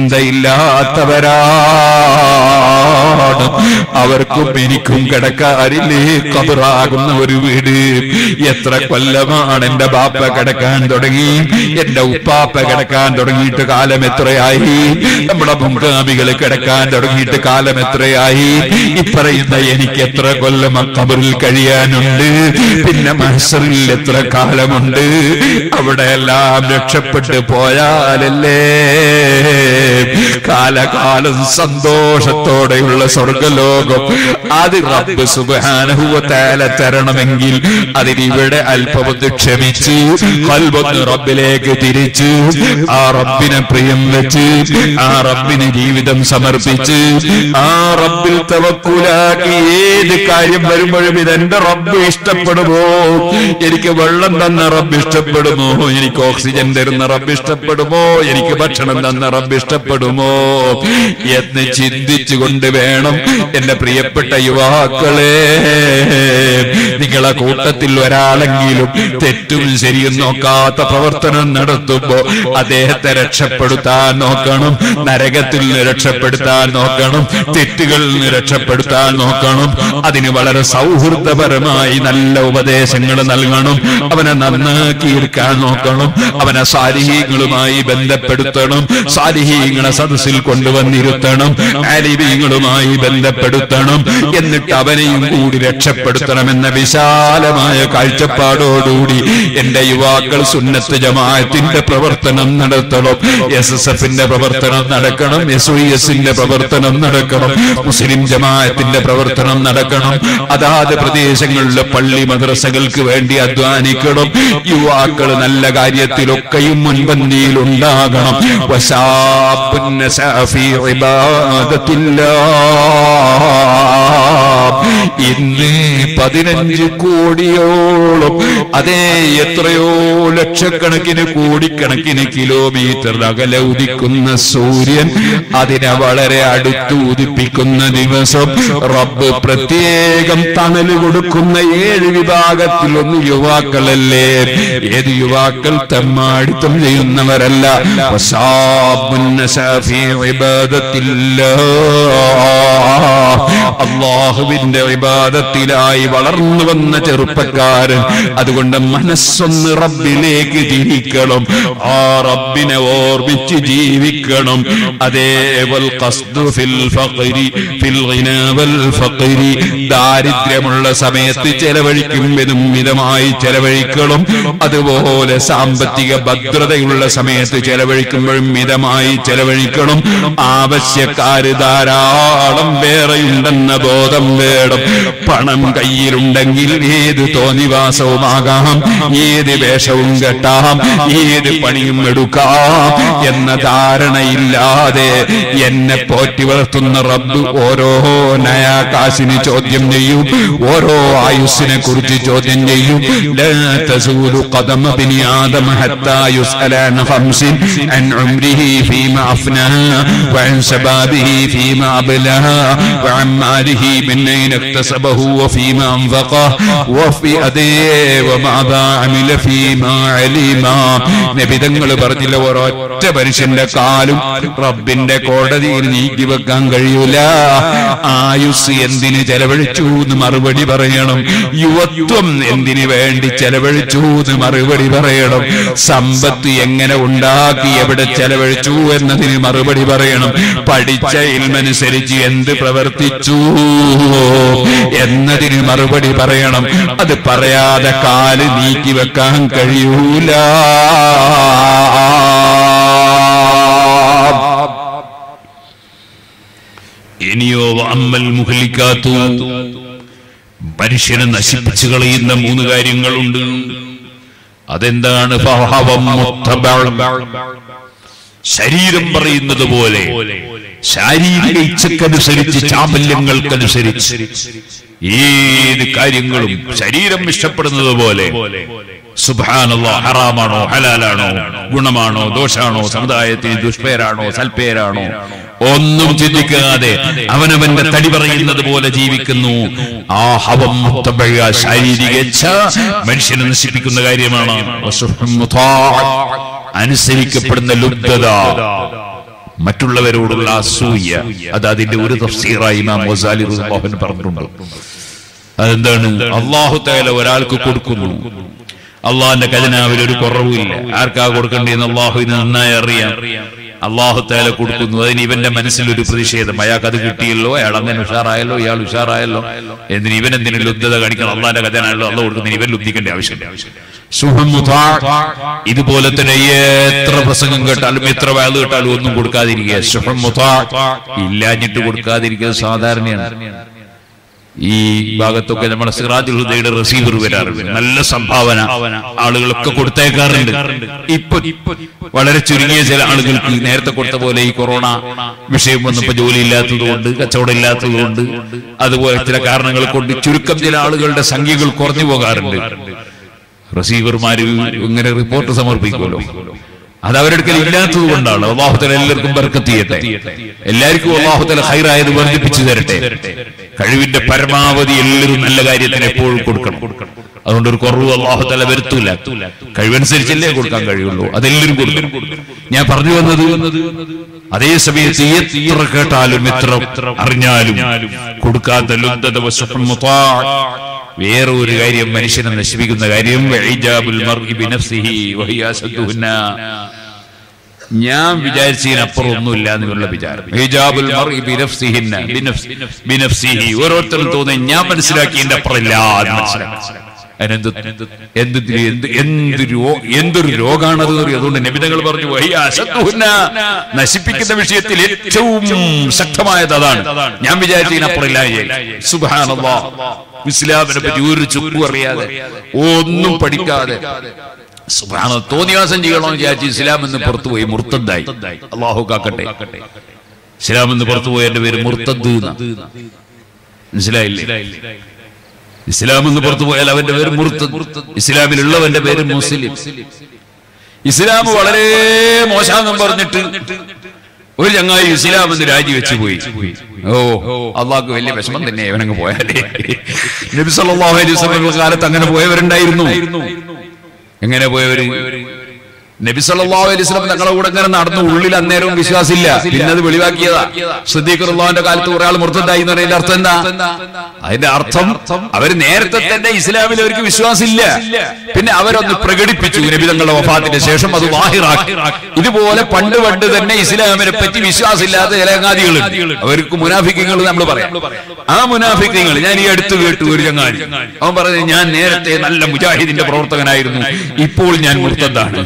ചിന്തയില്ലാത്തവരാണ് അവർക്കും എനിക്കും കിടക്കാറില്ലേ കബറാകുന്ന ഒരു വീട് എത്ര കൊല്ലമാണ് എന്റെ ബാപ്പ കിടക്കാൻ തുടങ്ങി എന്റെ ഉപ്പാപ്പ കിടക്കാൻ തുടങ്ങിയിട്ട് കാലം എത്രയായി നമ്മുടെ മുൻഗാമികൾ കിടക്കാൻ തുടങ്ങിയിട്ട് കാലം എത്രയായി ഇപ്പറയുന്ന എനിക്ക് എത്ര കൊല്ലം ആ കബറിൽ കഴിയാനുണ്ട് പിന്നെ മഹസറിൽ എത്ര കാലമുണ്ട് അവിടെ എല്ലാം രക്ഷപ്പെട്ടു പോയാലല്ലേ കാലകാലം സന്തോഷത്തോടെയുള്ള സ്വർഗലോകം അത് റബ്ബ് സുബാനഹുവത്താല തരണമെങ്കിൽ അതിനിവിടെ അല്പമൊന്ന് ക്ഷമിച്ച് കൽബൊന്ന് റബ്ബിലേക്ക് തിരിച്ച് ആ റബ്ബിനെ പ്രിയം വെച്ച് ആ റബ്ബിന് ജീവിതം സമർപ്പിച്ച് ആ റബ്ബിൽ തവക്കുലാക്കി ഏത് കാര്യം വരുമ്പോഴും ഇതെന്റെ റബ്ബ് ഇഷ്ടപ്പെടുമോ എനിക്ക് വെള്ളം തന്ന റബ്ബ് ഇഷ്ടപ്പെടുമോ എനിക്ക് ഓക്സിജൻ തരുന്ന റബ്ബ് ഇഷ്ടപ്പെടുമോ എനിക്ക് ഭക്ഷണം തന്ന റബ്ബ് ഇഷ്ടപ്പെടുമോ എന്ന് ചിന്തിച്ചുകൊണ്ട് വേണം എന്റെ പ്രിയപ്പെട്ട യുവാക്കളെ നിങ്ങളെ കൂട്ടത്തിൽ ഒരാളെങ്കിലും തെറ്റും ശരിയും നോക്കാത്ത പ്രവർത്തനം നടത്തും നടത്തുമ്പോ അദ്ദേഹത്തെ രക്ഷപ്പെടുത്താൻ നോക്കണം നരകത്തിൽ നിന്ന് രക്ഷപ്പെടുത്താൻ നോക്കണം തെറ്റുകളിൽ നിന്ന് രക്ഷപ്പെടുത്താൻ നോക്കണം അതിന് വളരെ സൗഹൃദപരമായി നല്ല ഉപദേശങ്ങൾ നൽകണം അവനെ നന്നാക്കിയിരിക്കാൻ നോക്കണം അവനെ സാലിഹീങ്ങളുമായി ബന്ധപ്പെടുത്തണം സാലിഹീങ്ങളെ സദസ്സിൽ കൊണ്ടുവന്നിരുത്തണം ആലിബീങ്ങളുമായി ബന്ധപ്പെടുത്തണം എന്നിട്ട് അവനെയും കൂടി രക്ഷപ്പെടുത്തണമെന്ന വിശാലമായ കാഴ്ചപ്പാടോടുകൂടി എന്റെ യുവാക്കൾ സുന്നത്ത് ജമാഅത്തിന്റെ പ്രവർത്തനം നടത്തണം എസ് എസ് എഫിന്റെ പ്രവർത്തനം നടക്കണം എസ് ഐ എസിന്റെ പ്രവർത്തനം നടക്കണം മുസ്ലിം ജമാഅത്തിന്റെ പ്രവർത്തനം നടക്കണം അതാത് പ്രദേശങ്ങളിലെ പള്ളി മദ്രസകൾക്ക് വേണ്ടി അധ്വാനിക്കണം യുവാക്കൾ നല്ല കാര്യത്തിലൊക്കെയും മുൻപന്തിയിൽ ഉണ്ടാകണം വശാബുൻ നസഅ ഫീ ഇബാദത്തില്ലാഹ്. ഇന്ന് പതിനഞ്ച് കോടിയോളം അതേ എത്രയോ ലക്ഷക്കണക്കിന് കോടിക്കണക്കിന് കിലോമീറ്റർ അകലെ ഉദിക്കുന്ന സൂര്യൻ അതിനെ വളരെ അടുത്ത് ഉദിപ്പിക്കുന്ന ദിവസം റബ്ബ് പ്രത്യേകം തണല് കൊടുക്കുന്ന ഏഴ് വിഭാഗത്തിൽ ഒന്ന് യുവാക്കളല്ലേ ഏത് യുവാക്കൾ തെമ്മാടിത്തം ചെയ്യുന്നവരല്ല വശാബുൻ നസഅ ഫീ ഇബാദത്തില്ലാഹ്. അള്ളാഹുവിന്റെ വിവാദത്തിലായി വളർന്നു വന്ന ചെറുപ്പക്കാരൻ അതുകൊണ്ട് മനസ്സൊന്ന് റബ്ബിലേക്ക് തിരിക്കണം ആ റബ്ബിനെ ഓർമ്മിച്ച് ജീവിക്കണം അതേവൽ ഖസ്ദു ഫിൽ ഫഖരി ഫിൽ ഗിനാ വൽ ഫഖരി ദാരിദ്ര്യമുള്ള സമയത്ത് ചെലവഴിക്കുമ്പോഴും മിതമായി ചെലവഴിക്കണം അതുപോലെ സാമ്പത്തിക ഭദ്രതയുള്ള സമയത്ത് ചെലവഴിക്കുമ്പോഴും മിതമായി ചെലവഴിക്കണം ആവശ്യക്കാര് ധാരാളം വേറെയുണ്ടെന്ന ബോധം വേണം പണം കയ്യിലുണ്ടെങ്കിൽ ഏത് തോന്നിവാസവുമാകാം ഏത് വേഷവും കെട്ടാം ഏത് പണിയും എടുക്കാം എന്ന ധാരണയില്ലാതെ എന്നെ പോറ്റി വളർത്തുന്ന റബ്ബ് ഓരോ നയാകാശിന് ചോദ്യം ചെയ്യും ഓരോ ആയുസ്സിനെ കുറിച്ച് ചോദ്യം ചെയ്യും لا تزول قدم ابن آدم حتى يسأل عن خمس عن عمره فيما أفناه وعن شبابه فيما أبلاه وعن ماله من أين اكتسبه وفيما أنفقه وفي أديه وماذا عمل فيما علم നബിതങ്ങൾ പറഞ്ഞില്ല ഒരൊറ്റ മനുഷ്യന്റെ കാലും റബ്ബിന്റെ കോടതിയിൽ നീക്കി വെക്കാൻ കഴിയൂല ആയുസ് എന്തിന് ചെലവഴിച്ചു എന്ന് മറുപടി പറയണം യുവത്വം എന്തിനു വേണ്ടി ചെലവഴിച്ചു എന്ന് മറുപടി പറയണം സമ്പത്ത് എങ്ങനെ ഉണ്ടാക്കി എവിടെ ചെലവഴിച്ചു എന്നതിന് മറുപടി പറയണം പഠിച്ച ഇൽമനുസരിച്ച് എന്ത് പ്രവർത്തിച്ചു എന്നതിന് മറുപടി പറയണം അത് പറയാതെ കാല് നീക്കി വെക്കാൻ കഴിയൂല ഇനിയോ അമ്മൽ മുഹലിക്കാത്തു മനുഷ്യനെ നശിപ്പിച്ചു കളയുന്ന മൂന്ന് കാര്യങ്ങളുണ്ട് അതെന്താണ് ഫഹവം മുത്തബഅ. ശരീരം പറയുന്നത് പോലെ ശാരീരിക ഇച്ഛക്കനുസരിച്ച് ചാബല്യങ്ങൾക്കനുസരിച്ച് ഏത് കാര്യങ്ങളും ശരീരം ഇഷ്ടപ്പെടുന്നത് പോലെ സുബാനല്ലോ ഹറാമാണോ ഹലാലാണോ ഗുണമാണോ ദോഷാണോ സമുദായത്തിന് ദുഷ്പേരാണോ സൽപ്പേരാണോ ഒന്നും ചിന്തിക്കാതെ അവനവന്റെ തടി പറയുന്നത് പോലെ ജീവിക്കുന്നു ആ ഹവം മുത്തബഅ, ശാരീരിക ഇച്ഛ മനുഷ്യനെ നശിപ്പിക്കുന്ന കാര്യമാണ് വസുഹും മുതാഅ, അനുസരിക്കപ്പെടുന്ന ലുബ്ധത മറ്റുള്ളവരോടുള്ള അസൂയ അത് അതിന്റെ ഒരു തഫ്സീറായി ഇമാം ഗസാലി റളിയല്ലാഹു അൻഹു പറഞ്ഞിട്ടുണ്ട് അതെന്താണ് അള്ളാഹു തആല ഒരാൾക്ക് കൊടുക്കുന്നു അള്ളാഹിന്റെ ഖജനാവിൽ ഒരു കുറവുമില്ല ആർക്കാ കൊടുക്കേണ്ടതെന്ന് അള്ളാഹുവിന് നന്നായി അറിയാം അള്ളാഹു തആല കൊടുക്കുന്നു അതിന് ഇവന്റെ മനസ്സിൽ ഒരു പ്രതിഷേധം അയാൾക്ക് അത് കിട്ടിയല്ലോ അയാൾ അങ്ങനെ ഉഷാറായല്ലോ ഇയാൾ ഉഷാറായല്ലോ എന്തിന് ഇവൻ എന്തിനു ലുബ്ധത കാണിക്കണം അള്ളാഹിന്റെ ഖജനാണല്ലോ അള്ളാഹ് കൊടുക്കുന്നതിന് ഇവൻ ലുബ്ധിക്കേണ്ട ആവശ്യമില്ല സുഹം മുതാ. ഇതുപോലെ തന്നെ എത്ര പ്രസംഗം കേട്ടാലും എത്ര വയത് കേട്ടാലും ഒന്നും കൊടുക്കാതിരിക്കുക സുഹം മുതാ. ഇല്ലാഞ്ഞിട്ട് കൊടുക്കാതിരിക്കുക സാധാരണയാണ് ഈ ഭാഗത്തൊക്കെ നമ്മുടെ സിറാജുൽ ഹുദയുടെ റിസീവർ വരാറുണ്ട് നല്ല സംഭാവന ആളുകളൊക്കെ കൊടുത്തേക്കാറുണ്ട് ഇപ്പൊ വളരെ ചുരുങ്ങിയ ചില ആളുകൾക്ക് നേരത്തെ കൊടുത്ത പോലെ ഈ കൊറോണ വിഷയം വന്നപ്പോ ജോലി ഇല്ലാത്തതുകൊണ്ട് കച്ചവടം ഇല്ലാത്തതുകൊണ്ട് അതുപോലെ ചില കാരണങ്ങൾ കൊണ്ട് ചുരുക്കം ചില ആളുകളുടെ സംഖ്യകൾ കുറഞ്ഞു പോകാറുണ്ട് റിസീവർമാര് ഇങ്ങനെ റിപ്പോർട്ട് സമർപ്പിക്കുമല്ലോ അത് അവരുടെ ഇല്ലാത്തത് കൊണ്ടാണ് അള്ളാഹുത്തല എല്ലാവർക്കും ബർക്കത്ത് ചെയ്യട്ടെ എല്ലാവർക്കും അള്ളാഹുത്തല ഹൈറായത് വർദ്ധിപ്പിച്ചു തരട്ടെ കഴിവിന്റെ പരമാവധി എല്ലാവരും നല്ല കാര്യത്തിന് എപ്പോഴും കൊടുക്കണം അതുകൊണ്ട് ഒരു കുറവ് അള്ളാഹു തല വരുത്തൂല കഴിവനുസരിച്ചല്ലേ കൊടുക്കാൻ കഴിയുള്ളൂ അതെല്ലാവരും കൊടുക്കും ഞാൻ പറഞ്ഞു വന്നത് അതേ സമയത്ത് എത്ര കേട്ടാലും എത്ര അറിഞ്ഞാലും കൊടുക്കാത്ത ലുബ്ധത വശഫുൽ മുത്താ. വേറെ ഒരു കാര്യം മനുഷ്യനെ നശിപ്പിക്കുന്ന കാര്യം വഇജാബുൽ മർഇ ബിനഫ്സിഹി വഹിയ അസദ്ദുഹുന്ന. ഞാൻ വിചാരിച്ചതിനപ്പുറം ഒന്നുമില്ല എന്നുള്ള വിചാരം ഹിജാബുൽ മർഇ ബിനഫ്സിഹിന്ന ബിനഫ്സ്- ബിനഫ്സിഹി ഓരോരുത്തരും തോന്നി ഞാൻ മനസ്സിലാക്കിയതിന്റെ അപ്പുറമില്ല എന്ന് മനസ്സിലാക്കി അതിനെന്ത് എന്ത് എന്ത് എന്ത് രോ- എന്തൊരു രോഗാണത് എന്ന് അറിയോ? അതുകൊണ്ട് നബിതകൾ പറഞ്ഞു വഹിയ അസദ്ദുഹുന്ന. നശിപ്പിക്കുന്ന വിഷയത്തിൽ ഏറ്റവും ശക്തമായത് അതാണ് ഞാൻ വിചാരിച്ചതിനപ്പുറമില്ല സുബാനല്ലാ ഇസ്ലാമിനെ പറ്റി ഒരു ചുക്കും അറിയാതെ ഒന്നും പഠിക്കാതെ സുബ്ഹാന തോന്നിയാസം ചെയ്യണമെന്ന് വിചാരിച്ച് ഇസ്ലാം എന്ന് പുറത്തുപോയി മുർത്തദ്ദായി അള്ളാഹു കാക്കട്ടെ ഇസ്ലാം എന്ന് പുറത്തുപോയി എന്റെ പേര് മുർത്തദ് എന്നാ. മനസ്സിലായില്ലേ ഇസ്ലാം എന്ന് പുറത്തു പോയാൽ അവന്റെ പേര് മുർത്തദ് ഇസ്ലാമിലുള്ളവന്റെ പേര് മുസ്ലിം ഇസ്ലാം വളരെ മോശാന്നും പറഞ്ഞിട്ട് ഒരു ചങ്ങായി ഇസ്ലാം എന്ന് രാജിവെച്ച് പോയി ഓ അള്ളാഹ്ക്ക് വലിയ വിഷമം തന്നെ അവനങ്ങ് പോയാലേ നബി സല്ലല്ലാഹു അലൈഹി വസല്ലം കാലത്ത് അങ്ങനെ പോയവരുണ്ടായിരുന്നു എങ്ങനെ പോയവര് നബി സല്ലല്ലാഹു അലൈഹി വസല്ലം തങ്ങളെ കൂടെ ഇങ്ങനെ നടന്നു ഉള്ളിൽ അന്നേരവും വിശ്വാസമില്ല പിന്നെ അത് വെളിവാക്കിയതാ സിദ്ദീഖുള്ളാഹിന്റെ കാലത്ത് ഒരാൾ മുർത്തതായി എന്ന് പറയുന്നതിന്റെ അർത്ഥം എന്താ അതിന്റെ അർത്ഥം അവർ നേരത്തെ തന്നെ ഇസ്ലാമിൽ അവർക്ക് വിശ്വാസമില്ല പിന്നെ അവരൊന്ന് പ്രകടിപ്പിച്ചു നബി തങ്ങളുടെ വഫാത്തിന്റെ ശേഷം അത് വാഹിറാക്കി ഇതുപോലെ പണ്ട് പണ്ട് തന്നെ ഇസ്ലാമിനെ പറ്റി വിശ്വാസമില്ലാത്ത ചില അങ്ങാദികളുണ്ട് അവർക്ക് മുനാഫിക്കങ്ങൾ നമ്മൾ പറയാം ആ മുനാഫിക്കങ്ങൾ ഞാൻ ഈ അടുത്ത് കേട്ടു ഒരു ചങ്ങാതി അവൻ പറഞ്ഞു ഞാൻ നേരത്തെ നല്ല മുജാഹിദിന്റെ പ്രവർത്തകനായിരുന്നു ഇപ്പോൾ ഞാൻ മുർത്തദ്ദാണ്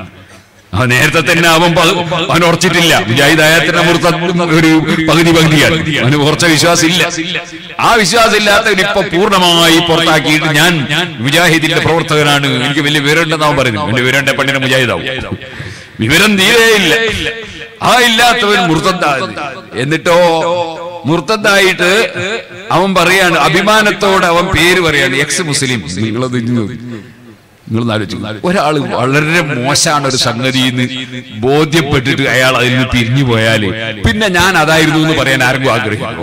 ആ നേരത്തെ തന്നെ അവൻ പ- അവൻ ഉറച്ചിട്ടില്ല മുജാഹിദായത്തിന്റെ മുർത്ത ഒരു പകുതി പകുതിയാണ് അവന് ഉറച്ച വിശ്വാസം ഇല്ല ആ വിശ്വാസം ഇല്ലാത്തവൻ ഇപ്പൊ പൂർണ്ണമായി പുറത്താക്കിയിട്ട് ഞാൻ മുജാഹിദിന്റെ പ്രവർത്തകനാണ് എനിക്ക് വലിയ വിവരമുണ്ടെന്ന് അവൻ പറയുന്നു വലിയ വിവരമുണ്ടെ പണ്ടിനെ മുജാഹിദാവും വിവരം തീരെയില്ല ആ ഇല്ലാത്തവൻ മുർത്തദ്ദാണ് എന്നിട്ടോ മുർത്തദ്ദായിട്ട് അവൻ പറയാണ് അഭിമാനത്തോടെ അവൻ പേര് പറയാണ് എക്സ് മുസ്ലിം നിങ്ങളത് ഇന്ന് നിങ്ങൾ ആലോചിച്ചു ഒരാൾ വളരെ മോശമാണ് ഒരു സംഗതി എന്ന് ബോധ്യപ്പെട്ടിട്ട് അയാൾ അതിൽ നിന്ന് പിരിഞ്ഞു പോയാല് പിന്നെ ഞാൻ അതായിരുന്നു എന്ന് പറയാൻ ആർക്കും ആഗ്രഹിക്കുന്നു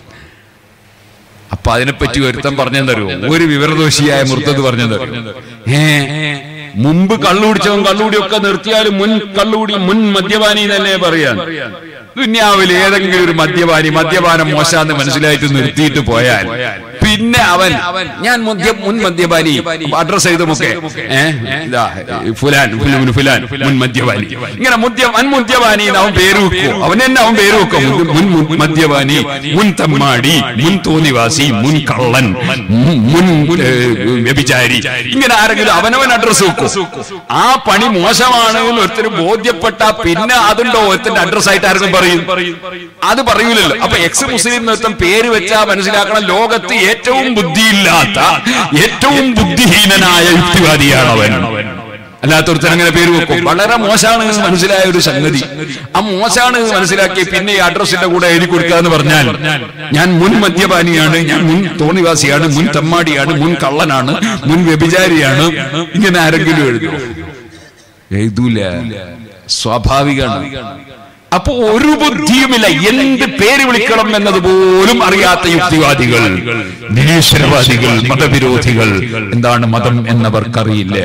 അപ്പൊ അതിനെപ്പറ്റി ഒരുത്തൻ പറഞ്ഞെന്തറിയോ ഒരു വിവരദോഷിയായ മുർത്തത് പറഞ്ഞെന്തറിയോ ഏ മുമ്പ് കള്ളുകുടിച്ചവൻ കള്ളുകൂടിയൊക്കെ നിർത്തിയാലും മുൻ കള്ളുകൂടി മുൻ മദ്യപാനി തന്നെ പറയാൻ ദുന്യാവിൽ ഏതെങ്കിലും ഒരു മദ്യപാനി മദ്യപാനം മോശാന്ന് മനസ്സിലായിട്ട് നിർത്തിയിട്ട് പോയാൽ പിന്നെ അവൻ ഞാൻ മദ്യ- മുൻ മദ്യപാനി അഡ്രസ് ചെയ്തുമൊക്കെ ഏഹ് ഇതാ ഫുലാൻ ഫുലാൻ ഫുലാൻ മുൻ മദ്യപാനി ഇങ്ങനെ മുദ്യ മുൻ മദ്യപാനി എന്ന് അവൻ പേര് വെക്കും അവൻ തന്നെ അവൻ പേര് വെക്കും മുൻ മുൻ മദ്യപാനി മുൻ തമ്മാടി മുൻ തോന്നിവാസി മുൻ കള്ളൻ മുൻ- മുൻ ഏഹ്, വ്യഭിചാരി ഇങ്ങനെ ആരെങ്കിലും അവനവൻ അഡ്രസ് വെക്കും ആ പണി മോശമാണ് എന്ന് ഒരുത്തര് ബോധ്യപ്പെട്ട പിന്നെ അതുണ്ടോ ഒരുത്തന്റെ അഡ്രസ് ആയിട്ട് ആർക്കും പറയും അത് പറയൂലല്ലോ അപ്പൊ എക്സ് മുസ്ലിം നൃത്തം പേര് വെച്ചാ മനസ്സിലാക്കണം ലോകത്ത് ഏറ്റവും ബുദ്ധിയില്ലാത്ത ഏറ്റവും ബുദ്ധിഹീനനായ യുക്തിവാദിയാണ് അവൻ അല്ലാത്തൊരുത്തൻ അങ്ങനെ പേര് വെക്കും വളരെ മോശമാണ് എന്ന് മനസ്സിലായ ഒരു സംഗതി ആ മോശമാണ് എന്ന് മനസ്സിലാക്കി പിന്നെ ഈ അഡ്രസ്സിന്റെ കൂടെ എഴുതി കൊടുക്കുക എന്ന് പറഞ്ഞാൽ ഞാൻ മുൻ മദ്യപാനിയാണ് ഞാൻ മുൻ തോന്നിവാസിയാണ് മുൻ തമ്മാടിയാണ് മുൻ കള്ളനാണ് മുൻ വ്യഭിചാരിയാണ് ഇങ്ങനെ ആരെങ്കിലും എഴുതും എഴുതൂല സ്വാഭാവികമാണ് അപ്പൊ ഒരു ബുദ്ധിയുമില്ല എന്ത് പേര് വിളിക്കണം എന്നത് പോലും അറിയാത്ത യുക്തിവാദികൾ നിരീശ്വരവാദികൾ മതവിരോധികൾ എന്താണ് മതം എന്നവർക്കറിയില്ല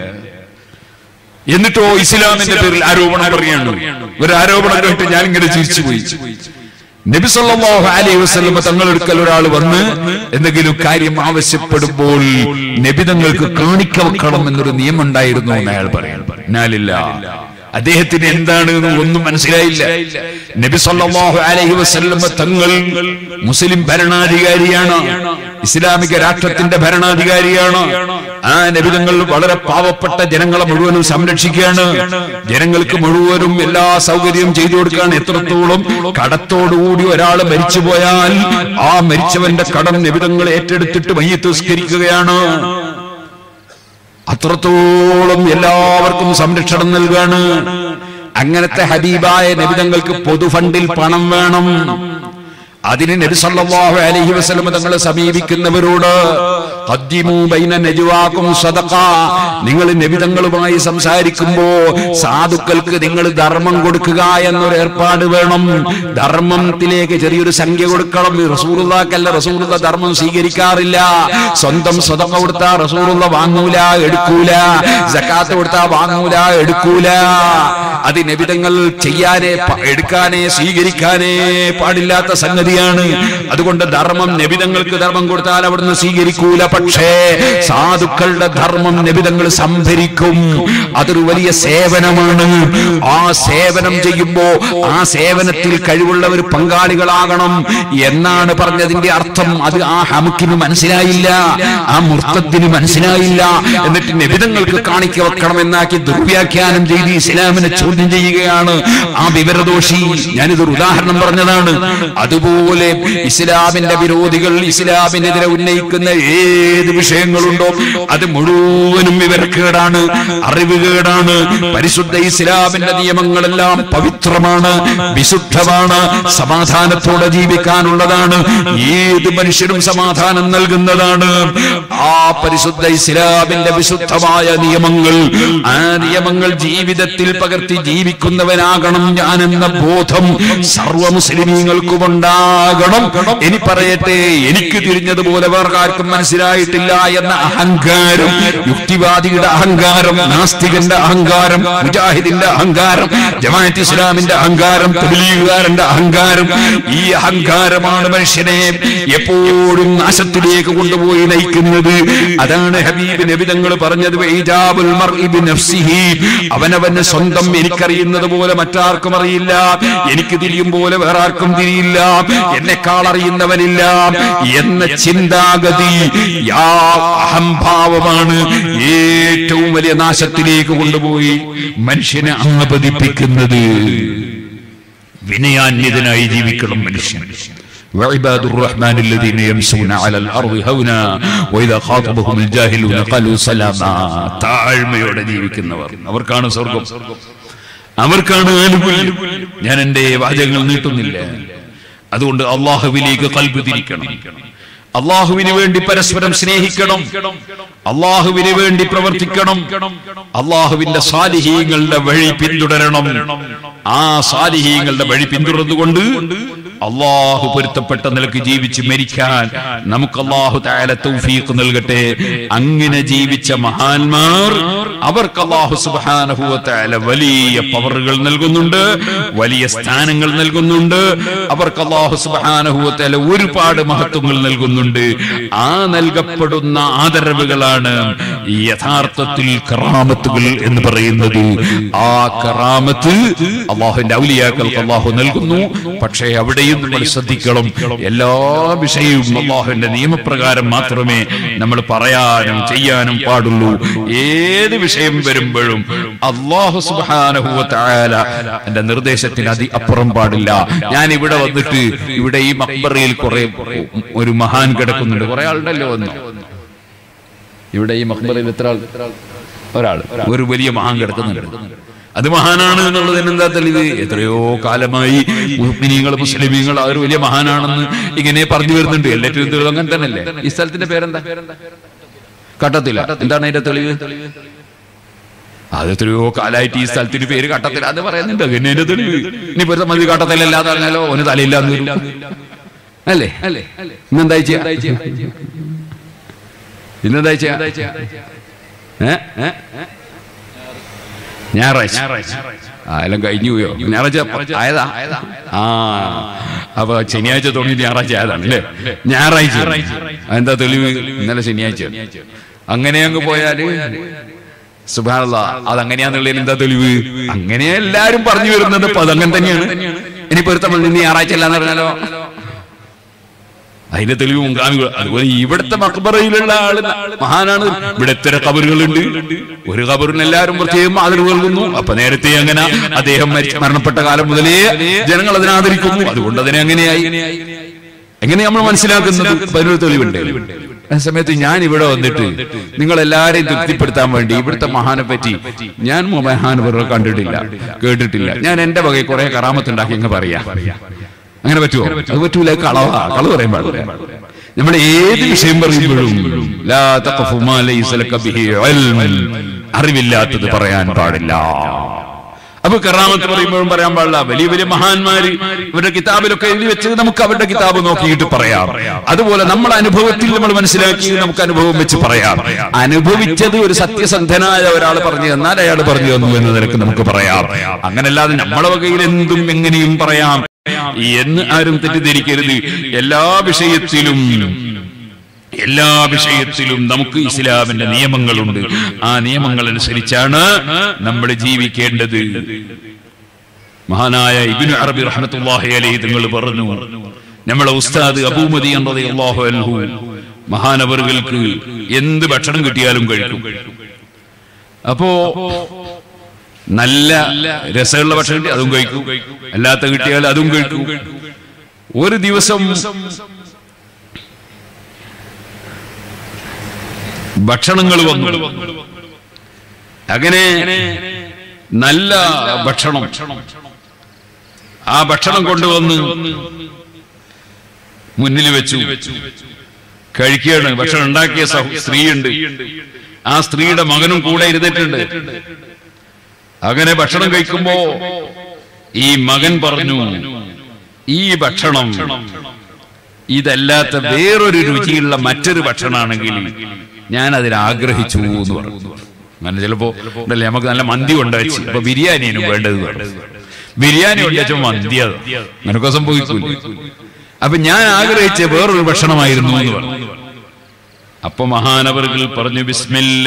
എന്നിട്ടോ ഇസ്ലാമിന്റെ പേരിൽ ആരോപണം പറയാണ് ഒരു ആരോപണം കേട്ട് ഞാൻ ഇങ്ങനെ ചിരിച്ചുപോയി നബി സല്ലല്ലാഹു അലൈഹി വസല്ലം തങ്ങളൊടുക്കൽ ഒരാൾ വന്ന് എന്തെങ്കിലും കാര്യം ആവശ്യപ്പെടുമ്പോൾ നബി തങ്ങൾക്ക് കാണിക്ക വെക്കണം എന്നൊരു നിയമം ഉണ്ടായിരുന്നു എന്ന് അയാൾ പറയാൻ ഞാനില്ല അദ്ദേഹത്തിന് എന്താണ് എന്ന് ഒന്നും മനസ്സിലായില്ല നബി സല്ലല്ലാഹു അലൈഹി വസല്ലം തങ്ങൾ മുസ്ലിം ഭരണാധികാരിയാണ് ഇസ്ലാമിക രാഷ്ട്രത്തിന്റെ ഭരണാധികാരിയാണ് ആ നബിതങ്ങൾ വളരെ പാവപ്പെട്ട ജനങ്ങളെ മുഴുവനും സംരക്ഷിക്കുകയാണ് ജനങ്ങൾക്ക് മുഴുവനും എല്ലാ സൗകര്യവും ചെയ്തു കൊടുക്കുകയാണ് എത്രത്തോളം കടത്തോടുകൂടി ഒരാൾ മരിച്ചുപോയാൽ ആ മരിച്ചവന്റെ കടം നബിതങ്ങൾ ഏറ്റെടുത്തിട്ട് മയ്യത്തുസ്കരിക്കുകയാണ് അത്രത്തോളം എല്ലാവർക്കും സംരക്ഷണം നൽകുകയാണ് അങ്ങനത്തെ ഹബീബായ നബിതങ്ങൾക്ക് പൊതുഫണ്ടിൽ പണം വേണം അതിന് നബി സല്ലല്ലാഹു അലൈഹി വസല്ലം തങ്ങളെ സമീപിക്കുന്നവരോട് ഖദ്ദിമൂ ബൈന നജ്വാകും സദഖ നിങ്ങൾ നബിതങ്ങളുമായി സംസാരിക്കുമ്പോ സാധുക്കൾക്ക് നിങ്ങൾ ധർമ്മം കൊടുക്കുക എന്നൊരു ഏർപ്പാട് വേണം ധർമ്മത്തിലേക്ക് ചെറിയൊരു സംഖ്യ കൊടുക്കണം റസൂറുള്ളാക്കല്ല റസൂറുള്ള ധർമ്മം സ്വീകരിക്കാറില്ല സ്വന്തം സ്വതം കൊടുത്താ റസൂറുള്ള വാങ്ങൂല എടുക്കൂല ജക്കാത്ത് കൊടുത്താ വാങ്ങൂല എടുക്കൂല അത് നബിതങ്ങൾ ചെയ്യാനേ പ- എടുക്കാനേ സ്വീകരിക്കാനേ പാടില്ലാത്ത സംഗതിയാണ് അതുകൊണ്ട് ധർമ്മം നബിതങ്ങൾക്ക് ധർമ്മം കൊടുത്താൽ അവിടുന്ന് സ്വീകരിക്കൂല പക്ഷേ സാധുക്കളുടെ ധർമ്മം നബിതങ്ങൾ സംഭരിക്കും അതൊരു വലിയ സേവനമാണ് ആ സേവനം ചെയ്യുമ്പോ ആ സേവനത്തിൽ കഴിവുള്ളവർ പങ്കാളികളാകണം എന്നാണ് പറഞ്ഞതിന്റെ അർത്ഥം അത് ആ ഹമുക്കിന് മനസ്സിലായില്ല ആ മുർത്തത്തിന് മനസ്സിലായില്ല എന്നിട്ട് നിബിതങ്ങൾക്ക് കാണിക്ക വെക്കണം എന്നാക്കി ദുർവ്യാഖ്യാനം ചെയ്ത് ഇസ്ലാമിനെ ചോദ്യം ചെയ്യുകയാണ് ആ വിവരദോഷി ഞാനിതൊരു ഉദാഹരണം പറഞ്ഞതാണ് അതുപോലെ ഇസ്ലാമിന്റെ വിരോധികൾ ഇസ്ലാമിനെതിരെ ഉന്നയിക്കുന്ന ഏത് വിഷയങ്ങളുണ്ടോ അത് മുഴുവനും വിവരക്കേടാണ് അറിവുകേടാണ് പരിശുദ്ധ ഇസ്ലാമിന്റെ നിയമങ്ങളെല്ലാം പവിത്രമാണ് വിശുദ്ധമാണ് സമാധാനത്തോടെ ജീവിക്കാനുള്ളതാണ് ഏത് മനുഷ്യനും സമാധാനം നൽകുന്നതാണ് ആ പരിശുദ്ധ ഇസ്ലാമിന്റെ വിശുദ്ധമായ നിയമങ്ങൾ ആ നിയമങ്ങൾ ജീവിതത്തിൽ പകർത്തി ജീവിക്കുന്നവനാകണം ഞാനെന്ന ബോധം സർവ മുസ്ലിമീങ്ങൾക്കും ഉണ്ടാകണം ഇനി പറയട്ടെ എനിക്ക് തിരിഞ്ഞതുപോലെ വേറെ ആർക്കും മനസ്സിലായിട്ടില്ല എന്ന അഹങ്കാരം യുക്തിവാദിയുടെ അഹങ്കാരം നാസ്തികന്റെ അഹങ്കാരം മുജാഹിദിന്റെ അഹങ്കാരം ജമാഅത്ത് ഇസ്ലാമിന്റെ അഹങ്കാരം തബ്ലീഗുകാരന്റെ അഹങ്കാരം ഈ അഹങ്കാരമാണ് മനുഷ്യനെ എപ്പോഴും നാശത്തിലേക്ക് കൊണ്ടുപോയി നയിക്കുന്നത് അതാണ് ഹബീബ് നബിതങ്ങൾ പറഞ്ഞത് വൈജാബുൽ മർഇ ബിനഫ്സിഹി. അവനവന് സ്വന്തം എനിക്കറിയുന്നത് പോലെ മറ്റാർക്കും അറിയില്ല എനിക്ക് തിരിയും പോലെ വേറെ ആർക്കും തിരിയില്ല എന്നെക്കാൾ അറിയുന്നവനില്ല എന്ന ചിന്താഗതി യാ അഹംഭാവമാണ് ഏറ്റവും വലിയ നാശത്തിലേക്ക് കൊണ്ടുപോയി മനുഷ്യനെ അംഗപതിപ്പിക്കുന്നത് വിനയാന്യതനായി ജീവിക്കണം മനുഷ്യൻ وعباد الرحمن الذين يمشون على الأرض هونا وإذا خاطبهم الجاهلون قالوا سلاما താഴ്മയോടെ ജീവിക്കുന്നവർ അവർക്കാണ് സ്വർഗം അവർക്കാണ് ആനുകൂല്യം ഞാൻ എന്റെ വാചകങ്ങൾ നീട്ടുന്നില്ല അതുകൊണ്ട് അള്ളാഹുവിലേക്ക് കൽബ് തിരിക്കണം അള്ളാഹുവിന് വേണ്ടി പരസ്പരം സ്നേഹിക്കണം അള്ളാഹുവിന് വേണ്ടി പ്രവർത്തിക്കണം അള്ളാഹുവിന്റെ സാലിഹീങ്ങളുടെ വഴി പിന്തുടരണം ആ സാലിഹീങ്ങളുടെ വഴി പിന്തുടർന്നുകൊണ്ട് അള്ളാഹു പൊരുത്തപ്പെട്ട നിലക്ക് ജീവിച്ച് മരിക്കാൻ നമുക്ക് അള്ളാഹു താല തൗഫീഖ് നൽകട്ടെ അങ്ങനെ ജീവിച്ച മഹാന്മാർ അവർക്ക് അള്ളാഹു സുബാനഹുല വലിയ പവറുകൾ നൽകുന്നുണ്ട് വലിയ സ്ഥാനങ്ങൾ നൽകുന്നുണ്ട് അവർക്ക് അള്ളാഹു സുബാനഹുല ഒരുപാട് മഹത്വങ്ങൾ നൽകുന്നുണ്ട് ആ നൽകപ്പെടുന്ന ആദരവുകളാണ് ഈ യഥാർത്ഥത്തിൽ കറാമത്തുകൾ എന്ന് പറയുന്നത് ആ കറാമത്ത് അള്ളാഹുവിന്റെ ഔലിയാക്കൾക്ക് അള്ളാഹു നൽകുന്നു പക്ഷേ അവിടെയും നമ്മൾ ശ്രദ്ധിക്കണം എല്ലാ വിഷയവും അള്ളാഹുവിന്റെ നിയമപ്രകാരം മാത്രമേ നമ്മൾ പറയാനും ചെയ്യാനും പാടുള്ളൂ ഏത് വിഷയം വരുമ്പോഴും അള്ളാഹു സുബാനഹുല എന്റെ നിർദ്ദേശത്തിന് അതി അപ്പുറം പാടില്ല ഞാൻ ഇവിടെ വന്നിട്ട് ഇവിടെ ഈ മക്ബറയിൽ കുറെ ഒരു മഹാൻ കിടക്കുന്നുണ്ട് കുറെ ആളുണ്ടല്ലോ ഒന്ന് ഇവിടെ ഈ മക്ബറയിൽ എത്ര ആൾ ഒരാൾ ഒരു വലിയ മഹാൻ കിടക്കുന്നുണ്ട് അത് മഹാനാണ് എന്നുള്ളതിന് എന്താ തെളിവ് എത്രയോ കാലമായി മുസ്ലിമീങ്ങൾ മുസ്ലിമീങ്ങൾ അവർ വലിയ മഹാനാണെന്ന് ഇങ്ങനെ പറഞ്ഞു വരുന്നുണ്ട് എല്ലാറ്റിനും തെളിവ് അങ്ങനെ തന്നെയല്ലേ ഈ സ്ഥലത്തിന്റെ പേരെന്താ കട്ടത്തില്ല എന്താണ് അതിന്റെ തെളിവ് അത് എത്രയോ കാലായിട്ട് ഈ സ്ഥലത്തിന് പേര് കട്ടത്തില്ല എന്ന് പറയുന്നുണ്ട് പിന്നെ അതിന്റെ തെളിവ് ഇനി പൊരുത്തം മതി കട്ടത്തിലല്ലാതെ പറഞ്ഞാലോ ഒന്ന് തലയില്ലാന്ന് വരും അല്ലേ അല്ലേ ഇന്നെന്താ ചെയ്യാ ഇന്നെന്താ ചെയ്യാ ഏ ഏ ഞായറാഴ്ച ആ എല്ലാം കഴിഞ്ഞു പോയോ ഞായറാഴ്ച ആയതാ ആ അപ്പൊ ശനിയാഴ്ച തുടങ്ങി ഞായറാഴ്ച ആയതാണ് അല്ലേ ഞായറാഴ്ച എന്താ തെളിവ് ഇന്നലെ ശനിയാഴ്ച അങ്ങനെ അങ്ങ് പോയാല് സുഭാനുള്ള അതങ്ങനെയാന്നുള്ളതിൽ എന്താ തെളിവ് അങ്ങനെ എല്ലാരും പറഞ്ഞു വരുന്നത് അപ്പൊ അതങ്ങനെ തന്നെയാണ് ഇനി പൊരുത്തം ഇന്ന് ഞായറാഴ്ച അല്ലാന്ന് പറഞ്ഞാലോ അതിന്റെ തെളിവ് മുൻഗാമികൾ അതുപോലെ ഇവിടുത്തെ മക്ബറയിലുള്ള ആള് മഹാനാണ് ഇവിടെ എത്ര കബറുകളുണ്ട് ഒരു കബറിന് എല്ലാവരും പ്രത്യേകം ആദരവ് നൽകുന്നു അപ്പൊ നേരത്തെ അങ്ങനെ അദ്ദേഹം മരിച്ച മരണപ്പെട്ട കാലം മുതലേ ജനങ്ങൾ അതിനെ ആദരിക്കുന്നു അതുകൊണ്ട് അതിനെ അങ്ങനെയായി എങ്ങനെ നമ്മൾ മനസ്സിലാക്കുന്നത് അപ്പൊ അതിനൊരു തെളിവുണ്ട് ആ സമയത്ത് ഞാൻ ഇവിടെ വന്നിട്ട് നിങ്ങൾ എല്ലാരെയും തൃപ്തിപ്പെടുത്താൻ വേണ്ടി ഇവിടുത്തെ മഹാനെ പറ്റി ഞാൻ മഹാനുപുറം കണ്ടിട്ടില്ല കേട്ടിട്ടില്ല ഞാൻ എന്റെ വകയിൽ കുറെ കറാമത്തുണ്ടാക്കി അങ്ങ് പറയാ അങ്ങനെ പറ്റുമോ അത് പറ്റൂല കളവാ കളവ് പറയാൻ പാടില്ല നമ്മൾ ഏത് വിഷയം പറയുമ്പോഴും ലാ തഖഫു മാ ലൈസ ലക ബിഹി ഇൽമുൻ. അറിവില്ലാത്തത് പറയാൻ പാടില്ല അപ്പൊ കറാമത്ത് പറയുമ്പോഴും പറയാൻ പാടില്ല വലിയ വലിയ മഹാന്മാര് ഇവരുടെ കിതാബിലൊക്കെ എഴുതി വെച്ചത് നമുക്ക് അവരുടെ കിതാബ് നോക്കിയിട്ട് പറയാം അതുപോലെ നമ്മുടെ അനുഭവത്തിൽ നമ്മൾ മനസ്സിലാക്കി നമുക്ക് അനുഭവം വെച്ച് പറയാം അനുഭവിച്ചത് ഒരു സത്യസന്ധനായ ഒരാൾ പറഞ്ഞു തന്നാൽ അയാൾ പറഞ്ഞു തന്നു എന്ന് നിലക്ക് നമുക്ക് പറയാം അങ്ങനല്ലാതെ നമ്മളെ വകയിൽ എന്തും എങ്ങനെയും പറയാം എന്ന് ആരും തെറ്റിദ്ധരിക്കരുത് എല്ലാ വിഷയത്തിലും എല്ലാ വിഷയത്തിലും നമുക്ക് ഇസ്ലാമിന്റെ നിയമങ്ങളുണ്ട് ആ നിയമങ്ങൾ അനുസരിച്ചാണ് നമ്മൾ ജീവിക്കേണ്ടത് മഹാനായ ഇബ്നു അറബി റഹ്മത്തുള്ളാഹി അലൈഹി തങ്ങൾ പറഞ്ഞു നമ്മളെ ഉസ്താദ് അബൂമദി റളിയല്ലാഹു അൻഹു മഹാനവറുകൾക്ക് എന്ത് ഭക്ഷണം കിട്ടിയാലും കഴിക്കും അപ്പോ നല്ല രസമുള്ള ഭക്ഷണം കിട്ടി അതും കഴിക്കും അല്ലാത്ത കിട്ടിയാൽ അതും കഴിക്കും ഒരു ദിവസം ഭക്ഷണങ്ങൾ വന്നു അങ്ങനെ നല്ല ഭക്ഷണം ആ ഭക്ഷണം കൊണ്ടുവന്ന് മുന്നിൽ വെച്ചു കഴിക്കുകയാണ് ഭക്ഷണം ഉണ്ടാക്കിയ സഹ- സ്ത്രീയുണ്ട് ആ സ്ത്രീയുടെ മകനും കൂടെ ഇരുന്നിട്ടുണ്ട് അങ്ങനെ ഭക്ഷണം കഴിക്കുമ്പോ ഈ മകൻ പറഞ്ഞു ഈ ഭക്ഷണം ഇതല്ലാത്ത വേറൊരു രുചിയുള്ള മറ്റൊരു ഭക്ഷണമാണെങ്കിൽ ഞാൻ അതിൽ ആഗ്രഹിച്ചു എന്ന് പറഞ്ഞു അങ്ങനെ ചിലപ്പോ ഉണ്ടല്ലേ നമുക്ക് നല്ല മന്തി കൊണ്ടുവച്ച് ഇപ്പൊ ബിരിയാണിയാണ് വേണ്ടത് എന്ന് പറഞ്ഞു. ബിരിയാണി കൊണ്ടുവച്ച മന്തി അത് നിനക്കോ സംഭവിക്കൂല അപ്പൊ ഞാൻ ആഗ്രഹിച്ച വേറൊരു ഭക്ഷണമായിരുന്നു എന്ന് പറഞ്ഞു അപ്പൊ മഹാനവർകൾ പറഞ്ഞു ബിസ്മില്ല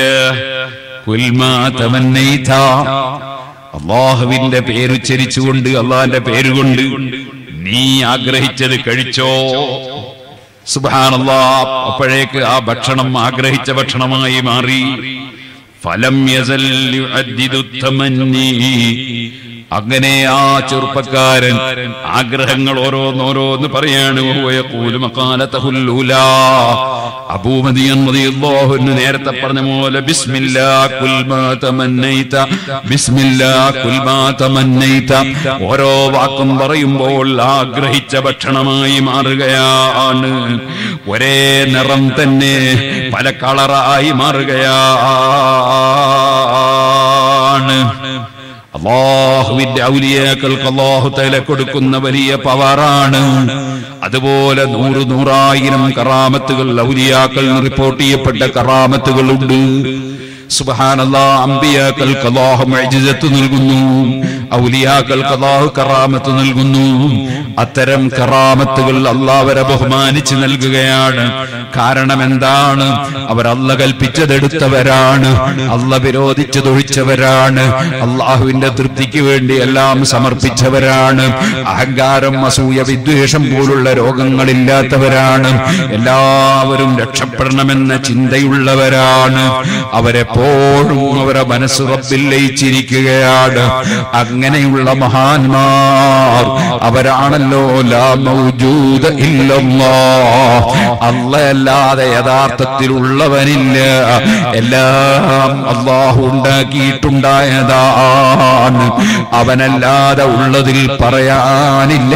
അള്ളാഹുവിന്റെ പേരുച്ചരിച്ചുകൊണ്ട് അള്ളാഹിന്റെ പേരുകൊണ്ട് നീ ആഗ്രഹിച്ചത് കഴിച്ചോ സുബാനല്ലാ അപ്പോഴേക്ക് ആ ഭക്ഷണം ആഗ്രഹിച്ച ഭക്ഷണമായി മാറി ഫലം യസൽ യുഅദ്ദിദു തമന്നി അങ്ങനെ ആ ചെറുപ്പക്കാരൻ ആഗ്രഹങ്ങൾ ഓരോന്നോരോന്ന് പറയാണ് വയഖൂലു മഖാലതഹുൽ ഉലാ. അബൂമദിയൻ റളിയല്ലാഹു അൻഹു നേരത്തെ പറഞ്ഞ പോലെ ബിസ്മില്ലാ കുൽ മാ തമന്നൈത ബിസ്മില്ലാ കുൽ മാ തമന്നൈത ഓരോ വാക്കും പറയുമ്പോൾ ആഗ്രഹിച്ച ഭക്ഷണമായി മാറുകയാണ് ഒരേ നിറം തന്നെ പല കളറായി മാറുകയാണ് അള്ളാഹുവിന്റെ ഔലിയാക്കൾക്ക് അള്ളാഹു തല കൊടുക്കുന്ന വലിയ പവറാണ് അതുപോലെ നൂറ് നൂറായിരം കറാമത്തുകൾ ഔലിയാക്കൾ റിപ്പോർട്ട് ചെയ്യപ്പെട്ട കറാമത്തുകളുണ്ട് സുബഹാനല്ലാ അമ്പിയാക്കൾക്ക് അള്ളാഹു മഅ്ജിസത്ത് നൽകുന്നു ഔലിയാക്കൾക്ക് അള്ളാഹു കറാമത്ത് നൽകുന്നു അത്തരം കറാമത്തുകൾ അള്ളാഹ് ബഹുമാനിച്ച് നൽകുകയാണ് കാരണം എന്താണ് അവർ അല്ല കൽപ്പിച്ചതെടുത്തവരാണ് അല്ല വിരോധിച്ചതൊഴിച്ചവരാണ് അള്ളാഹുവിന്റെ തൃപ്തിക്ക് വേണ്ടി എല്ലാം സമർപ്പിച്ചവരാണ് അഹങ്കാരം അസൂയ വിദ്വേഷം പോലുള്ള രോഗങ്ങളില്ലാത്തവരാണ് എല്ലാവരും രക്ഷപ്പെടണമെന്ന ചിന്തയുള്ളവരാണ് അവരെപ്പോഴും അവരെ മനസ്സ് റബ്ബിൽ ലയിച്ചിരിക്കുകയാണ് അങ്ങനെയുള്ള മഹാന്മാർ അവരാണല്ലോ ലാ മൗജൂദ ഇല്ലല്ലാഹ് അല്ലയല്ലാതെ യഥാർത്ഥത്തിലുള്ളവനില്ല എല്ലാം അള്ളാഹു ഉണ്ടാക്കിയിട്ടുണ്ടായതാണ് അവനല്ലാതെ ഉള്ളതിൽ പറയാനില്ല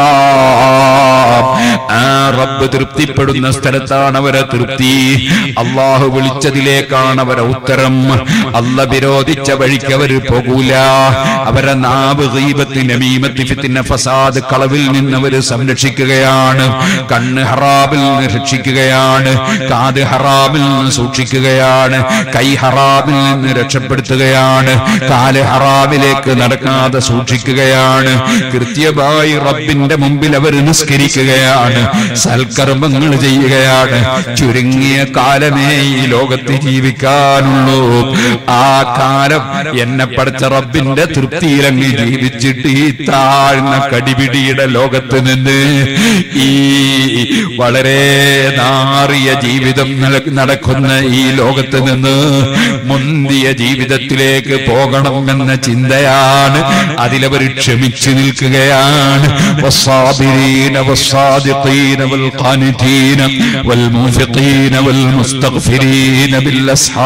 ആ റബ്ബ് തൃപ്തിപ്പെടുന്ന സ്ഥലത്താണ് അവരെ തൃപ്തി അള്ളാഹു വിളിച്ചതിലേക്കാണ് അവരെ ഉത്തരം അല്ല വിരോധിച്ച വഴിക്ക് അവര് പോകൂല അവരെ നാവ് ഗീബത്ത് നമീമത്ത് ഫിത്തിന ഫസാദ് കളവിൽ നിന്ന് അവര് സംരക്ഷിക്കുകയാണ് കണ്ണ് ഹറാബിൽ നിന്ന് രക്ഷിക്കുകയാണ് കാത് ഹറാബിൽ നിന്ന് സൂക്ഷിക്കുകയാണ് കൈ ഹറാബിൽ നിന്ന് രക്ഷപ്പെടുത്തുകയാണ് കാല് ഹറാബിലേക്ക് നടക്കാതെ സൂക്ഷിക്കുകയാണ് കൃത്യമായി റബ്ബിന്റെ മുമ്പിൽ അവർ നിസ്കരിക്കുകയാണ് സൽക്കർമ്മങ്ങൾ ചെയ്യുകയാണ് ചുരുങ്ങിയ കാലമേ ഈ ലോകത്ത് ജീവിക്കാനുള്ളൂ ആ കാലം എന്നെ പഠിച്ച റബ്ബിന്റെ തൃപ്തിയിലങ്ങ് ജീവിച്ചിട്ട് ഈ താഴ്ന്ന കടിപിടിയുടെ ലോകത്ത് നിന്ന് ഈ വളരെ നാറിയ ജീവിതം നട- നടക്കുന്ന ഈ ലോകത്ത് നിന്ന് മുന്തിയ ജീവിതത്തിലേക്ക് പോകണം എന്ന ചിന്തയാണ് അതിലവർ ക്ഷമിച്ചു നിൽക്കുകയാണ് والصابرين والصادقين والقانتين والمنفقين والمستغفرين بالأسحار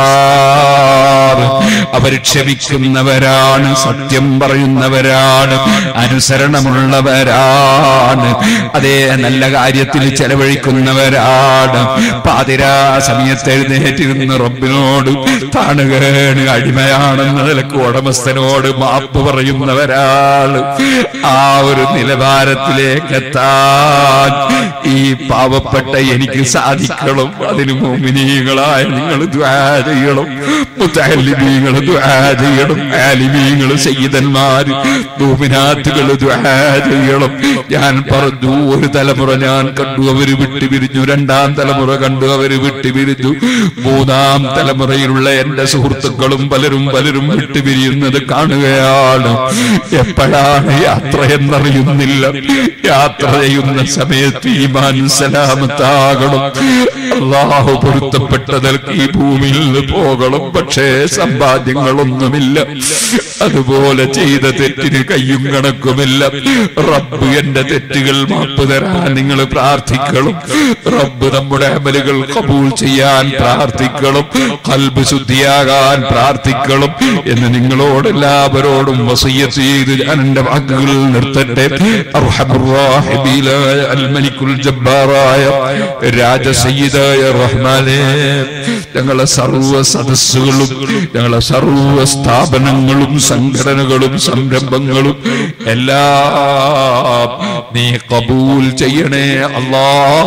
അവർ ക്ഷമിക്കുന്നവരാണ് സത്യം പറയുന്നവരാണ് അനുസരണമുള്ളവരാണ് അതേ നല്ല കാര്യത്തിൽ ചെലവഴിക്കുന്നവരാണ് പാതിരാ സമയത്ത് എഴുന്നേറ്റിരുന്ന് റബ്ബിനോട് താണുകേണ് അടിമയാണെന്ന നിലക്ക് ഉടമസ്ഥനോട് മാപ്പ് പറയുന്നവരാണ് ആ ഒരു നിലവാരത്തിലേക്ക് എത്താൻ ഈ പാവപ്പെട്ട എനിക്ക് സാധിക്കണം അതിന് മോമിനികളായ നിങ്ങൾ ദ്വാ ചെയ്യണം മുത്തലിമീങ്ങൾ ദ്വാ ചെയ്യണം ആലിമീങ്ങൾ സയ്യിദന്മാര് ഭൂമിനാഥുകൾ ദ്വാ ചെയ്യണം ഞാൻ പറഞ്ഞു ഒരു തലമുറ ഞാൻ കണ്ടു അവര് വിട്ടുപിരിഞ്ഞു രണ്ടാം തലമുറ കണ്ടു അവര് വിട്ടുപിരിഞ്ഞു മൂന്നാം തലമുറയിലുള്ള എന്റെ സുഹൃത്തുക്കളും പലരും പലരും വിട്ടുപിരിയുന്നത് കാണുകയാണ് എപ്പോഴാണ് യാത്ര എന്നറിയുന്നില്ല യാത്ര ചെയ്യുന്ന സമയത്ത് ഈമാൻ സലാമത്താകണം അള്ളാഹു പൊരുത്തപ്പെട്ടതற்கு ഈ ഭൂമിയിൽ നിന്ന് പോകണം പക്ഷേ സമ്പാദ്യങ്ങളൊന്നുമില്ല അതുപോലെ ചെയ്ത തെറ്റിന് കയ്യും കണക്കുമില്ല റബ്ബ് എന്റെ തെറ്റുകൾ മാപ്പ് തരാൻ നിങ്ങൾ പ്രാർത്ഥിക്കണം റബ്ബ് നമ്മുടെ അമലുകൾ കബൂൾ ചെയ്യാൻ പ്രാർത്ഥിക്കണം കൽബ് ശുദ്ധിയാകാൻ പ്രാർത്ഥിക്കണം എന്ന് നിങ്ങളോട് എല്ലാവരോടും വസയ്യത്ത് ചെയ്ത് ഞാൻ എന്റെ വാക്കുകൾ നിർത്തട്ടെ അർഹമുറാഹിബീലായ അൽമലിക്കുൽ ജബ്ബാറായ രാജസയ്യിദായ റഹ്മാനെ ഞങ്ങളെ സർവ സദസ്സുകളും ഞങ്ങളെ സർവ സ്ഥാപനങ്ങളും സംഘടനകളും സംരംഭങ്ങളും എല്ലാം നീ കബൂൽ ചെയ്യണേ അല്ലാ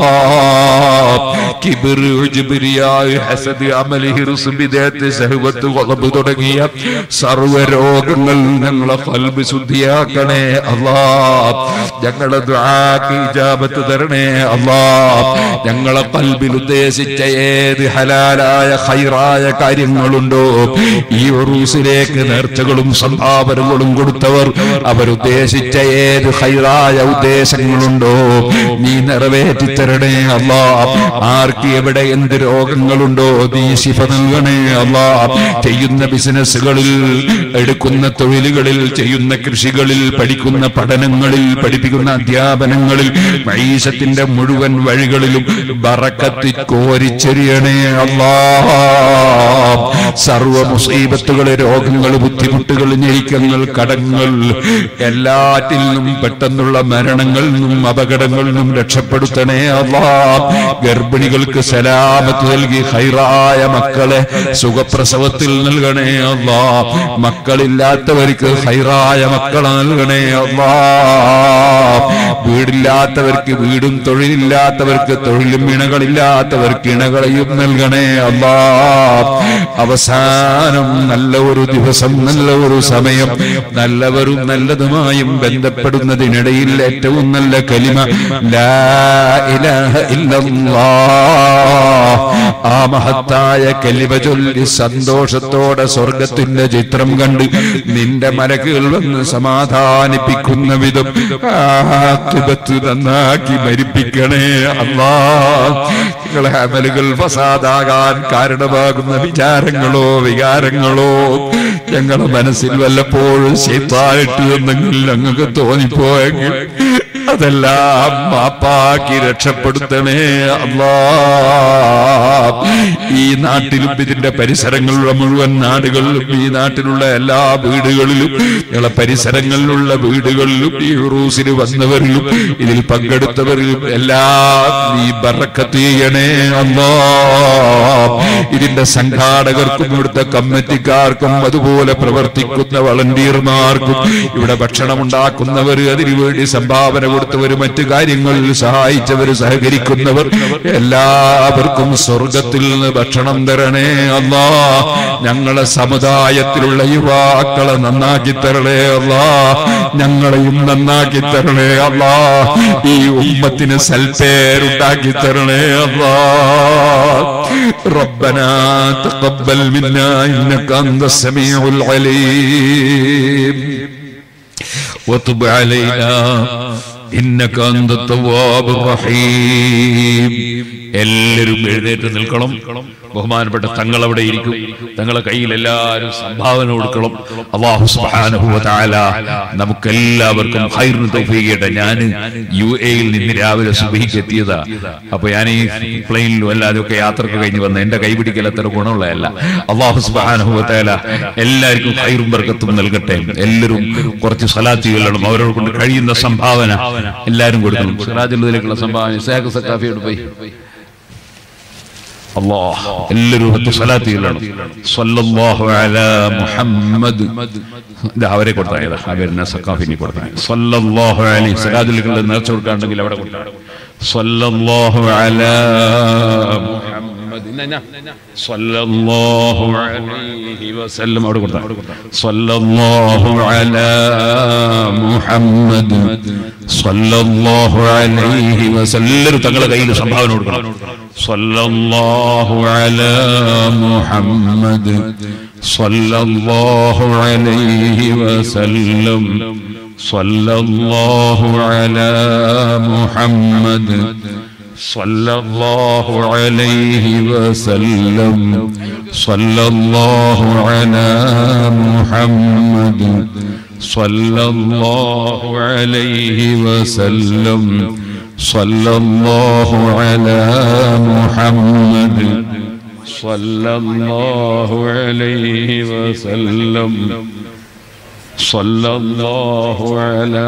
കിബിർ ഉജ്ബിരിയായ് ഹസദ് അമല് ഹിർസ് ബിദഅത്ത് ശഹവത്ത് ഖലബ് തുടങ്ങിയ സർവ രോഗങ്ങൾ ഞങ്ങളെ ഖൽബ് ശുദ്ധിയാക്കണേ അല്ലാ ഞങ്ങളെ ദുആക്ക് ഇജാബത്ത് തരണേ അല്ലാ ഞങ്ങളെ കൽബിൽ ഉദ്ദേശിച്ച ഏത് ഹലാലായ ഹൈറായ കാര്യങ്ങളുണ്ടോ ഈ ഉറൂസിലേക്ക് നേർച്ചകളും സംഭാവനകളും കൊടുത്തവർ അവരുദ്ദേശിച്ച ഏത് ഹൈറായ ഉദ്ദേശങ്ങളുണ്ടോ നീ നിറവേറ്റി തരണേ അല്ലാ ആർക്ക് എവിടെ എന്ത് രോഗങ്ങളുണ്ടോ നീ ശിഫ നൽകണേ അല്ലാ ചെയ്യുന്ന ബിസിനസ്സുകളിൽ എടുക്കുന്ന തൊഴിലുകളിൽ ചെയ്യുന്ന കൃഷികളിൽ പഠിക്കുന്ന പഠനങ്ങളിൽ പഠിപ്പിക്കുന്ന അധ്യാപനങ്ങളിൽ മൈശത്തിന്റെ മുഴുവൻ വഴികളിലും ബറക്കത്തി കോരിച്ചെറിയണേ അല്ലാ സർവ മുസീബത്തുകൾ രോഗങ്ങൾ ബുദ്ധിമുട്ടുകൾ ഞെരുക്കങ്ങൾ കടങ്ങൾ എല്ലാറ്റിൽ നിന്നും പെട്ടെന്നുള്ള മരണങ്ങളിൽ നിന്നും അപകടങ്ങളിൽ നിന്നും രക്ഷപ്പെടുത്തണേ അല്ലാ ഗർഭിണികൾക്ക് സലാമത്ത് നൽകി ഹൈറായ മക്കളെ സുഖപ്രസവത്തിൽ നൽകണേ അല്ലാ മക്കളില്ലാത്തവർക്ക് ഹൈറായ മക്കളെ നൽകണേ അല്ലാ വീടില്ലാത്തവർക്ക് വീടും തൊഴിലില്ലാത്തവർക്ക് തൊഴിലും ഇണകളില്ലാത്തവർക്ക് ഇണകളെയും നൽകണേ അല്ലാ അവസാനം നല്ല ഒരു ദിവസം നല്ല ഒരു സമയം നല്ലവരും നല്ലതുമായും ബന്ധപ്പെടുന്നതിനിടയിൽ ഏറ്റവും നല്ല കലിമ ലാ ഇലാഹ ഇല്ലല്ലാഹ് ആ മഹത്തായ കലിമ ചൊല്ലി സന്തോഷത്തോടെ സ്വർഗത്തിന്റെ ചിത്രം കണ്ട് നിന്റെ മലക്കുകൾ വന്ന് സമാധാനിപ്പിക്കുന്ന വിധം ആക്കിബത്ത് നന്നാക്കി മരിപ്പിക്കണേ അല്ലാ നിങ്ങളെ അമലുകൾ ഫസാദാകാൻ കാരണമാകുന്ന വിചാരങ്ങളോ വികാരങ്ങളോ ഞങ്ങളുടെ മനസ്സിൽ വല്ലപ്പോഴും ശൈത്തായിട്ട് എന്നെങ്കിൽ ഞങ്ങൾക്ക് തോന്നിപ്പോയെങ്കിൽ അതെല്ലാം മാപ്പാക്കി രക്ഷപ്പെടുത്തണേ അല്ലാ ഈ നാട്ടിലും ഇതിന്റെ പരിസരങ്ങളിലുള്ള മുഴുവൻ നാടുകളിലും ഈ നാട്ടിലുള്ള എല്ലാ വീടുകളിലും ഞങ്ങളെ പരിസരങ്ങളിലുള്ള വീടുകളിലും ഈ റൂസിന് വന്നവരിലും ഇതിൽ പങ്കെടുത്തവരിലും എല്ലാം നീ ബറക്കത്ത് ചെയ്യണേ അല്ലാ ഇതിന്റെ സംഘാടകർക്കും ഇവിടുത്തെ കമ്മിറ്റിക്കാർക്കും അതുപോലെ പ്രവർത്തിക്കുന്ന വളണ്ടിയർമാർക്കും ഇവിടെ ഭക്ഷണം ഉണ്ടാക്കുന്നവർ അതിനുവേണ്ടി സംഭാവന കൊടുത്തവർ മറ്റു കാര്യങ്ങളിൽ സഹായിച്ചവർ സഹകരിക്കുന്നവർ എല്ലാവർക്കും സ്വർഗത്തിൽ നിന്ന് ഭക്ഷണം തരണേ അല്ലാ ഞങ്ങളെ സമുദായത്തിലുള്ള യുവാക്കളെ നന്നാക്കി തരണേ അല്ലാ ഞങ്ങളെയും നന്നാക്കി തരണേ അല്ലാ ഈ ഉമ്മത്തിന് സൽപ്പേരുണ്ടാക്കി തരണേ അല്ലാ ربنا تقبل منا انك انت السميع العليم وتب علينا إنك أنت التواب الرحيم എല്ലാവരും എഴുന്നേറ്റ് നിൽക്കണം ബഹുമാനപ്പെട്ട തങ്ങൾ അവിടെ ഇരിക്കും തങ്ങളെ കയ്യിൽ എല്ലാവരും സംഭാവന കൊടുക്കണം അള്ളാഹു സുബ്ഹാനഹു വ തആല നമുക്ക് എല്ലാവർക്കും ഹൈറിന് തൗഫീഖ് ചെയ്യട്ടെ ഞാൻ യു എയിൽ നിന്ന് രാവിലെ സുബഹിക്ക് എത്തിയതാ അപ്പൊ ഞാൻ ഈ പ്ലെയിനിലും അല്ലാതെ ഒക്കെ യാത്രക്ക് കഴിഞ്ഞ് വന്ന എന്റെ കൈപിടിക്കൽ അത്ര ഗുണമുള്ളതല്ല അള്ളാഹു സുബ്ഹാനഹു വ തആല എല്ലാവർക്കും ഹൈറും ബർക്കത്തും നൽകട്ടെ എല്ലാവരും കുറച്ച് സലാത്തി ചൊല്ലണം അവരോട് കൊണ്ട് കഴിയുന്ന സംഭാവന എല്ലാവരും കൊടുക്കണം സിറാജുള്ളതിലേക്കുള്ള സംഭാവന ഇസാഖ് സക്കാഫിയോട് പോയി അല്ലാഹ് എല്ലാവരും പത്ത് സലാത്തി ചൊല്ലണം സല്ലല്ലാഹു അലാ മുഹമ്മദ് ഇത് അവരെ കൊടുത്തായത് അവരെ സക്കാഫിനെ കൊടുത്താൽ സല്ലല്ലാഹു അലൈഹി സിറാജുലിക്കുള്ള നേർച്ച കൊടുക്കാണ്ടെങ്കിൽ അവിടെ കൊടുത്താൽ സല്ലല്ലാഹു അലാ മുഹമ്മദ് ഇന്ന, ഇന്ന. സല്ലല്ലാഹു അലൈഹി വസല്ലം അവിടെ കൊടുത്താൽ സല്ലല്ലാഹു അലാ മുഹമ്മദ് സല്ലല്ലാഹു അലൈഹി വസല്ലം എല്ലാവരും തങ്ങളുടെ കയ്യിൽ സംഭാവന കൊടുക്കണം സല്ലല്ലാഹു അലാ മുഹമ്മദ് സല്ലല്ലാഹു അലൈഹി വസല്ലം സല്ലല്ലാഹു അലാ മുഹമ്മദ് സല്ലല്ലാഹു അലൈഹി വസല്ലം സല്ലല്ലാഹു അലാ മുഹമ്മദ് സല്ലല്ലാഹു അലൈഹി വസല്ലം സല്ലല്ലാഹു അലാ മുഹമ്മദ് സല്ലല്ലാഹു അലൈഹി വസല്ലം സല്ലല്ലാഹു അലാ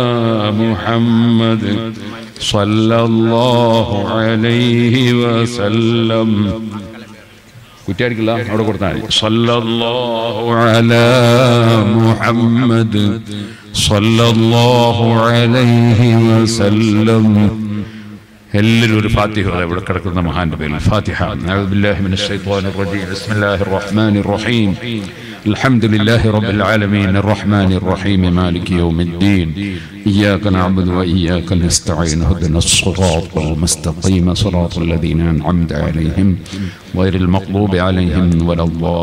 മുഹമ്മദ് സല്ലല്ലാഹു അലൈഹി വസല്ലം കുറ്റിയാടിക്കില്ല അവിടെ കൊടുത്താൽ മതി സല്ലല്ലാഹു അലാ മുഹമ്മദ് സല്ലല്ലാഹു അലൈഹി വസല്ലം എല്ലാവരും ഒരു ഫാത്തിഹ ഇവിടെ കിടക്കുന്ന മഹാന്റെ പേരിൽ ഫാത്തിഹ അഊദു ബില്ലാഹി മിനശ് ശൈത്വാനിർ റജീം ബിസ്മില്ലാഹിർ റഹ്മാനിർ റഹീം الحمد لله رب العالمين الرحمن الرحيم مالك يوم الدين إياك نعبد وإياك نستعين اهدنا الصراط المستقيم صراط الذين أنعمت عليهم غير المغضوب عليهم ولا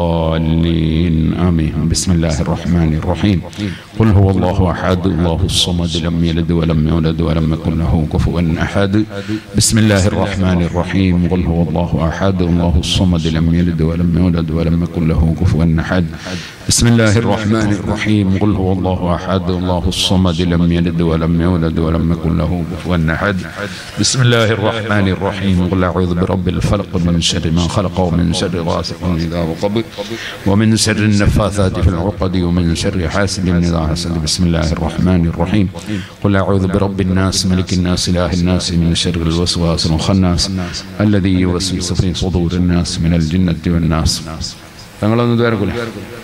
الضالين آمين بسم الله الرحمن الرحيم قل هو الله أحد الله الصمد لم يلد ولم يولد ولم يكن له كفوا أحد بسم الله الرحمن الرحيم قل هو الله أحد الله الصمد لم يلد ولم يولد ولم يكن له كفوا أحد بسم الله الرحمن الرحيم قل هو الله أحد الله الصمد لم يلد ولم يولد ولم يكن له كفوا أحد بسم الله الرحمن الرحيم قل أعوذ برب الفلق من شر ما خلق ومن شر غاسق إذا وقب ومن شر النفاثات في العقد ومن شر حاسد إذا حسد بسم الله الرحمن الرحيم قل أعوذ برب الناس ملك الناس إله الناس من شر الوسواس الخناس الذي يوسوس في صدور الناس من الجنة والناس തങ്ങളൊന്ന് ദ്വാരക്കൂലേ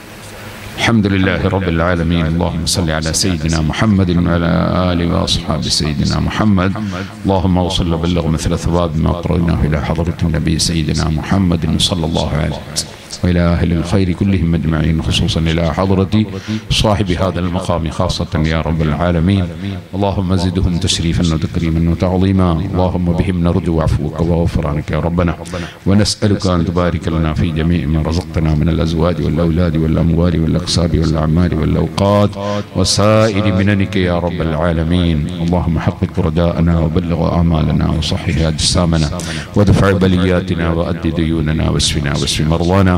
الحمد لله رب العالمين اللهم صل على سيدنا محمد وعلى آله وأصحاب سيدنا محمد اللهم وصل وبلغ مثل ثواب ما قرأناه إلى حضرة النبي سيدنا محمد صلى الله عليه وسلم وإلى أهل الخير كلهم أجمعين خصوصا إلى حضرة صاحب هذا المقام خاصة يا رب العالمين اللهم زدهم تشريفا وتكريما وتعظيما اللهم بهم نرجو عفوك وغفرانك يا ربنا ونسألك أن تبارك لنا في جميع ما رزقتنا من الأزواج والأولاد والأموال والأقصاب والأعمال والأوقات وسائر مننك يا رب العالمين اللهم حقق رجاءنا وبلغ آمالنا وصحح أجسامنا ودفع بلياتنا وأد ديوننا واشفنا واشف مرضانا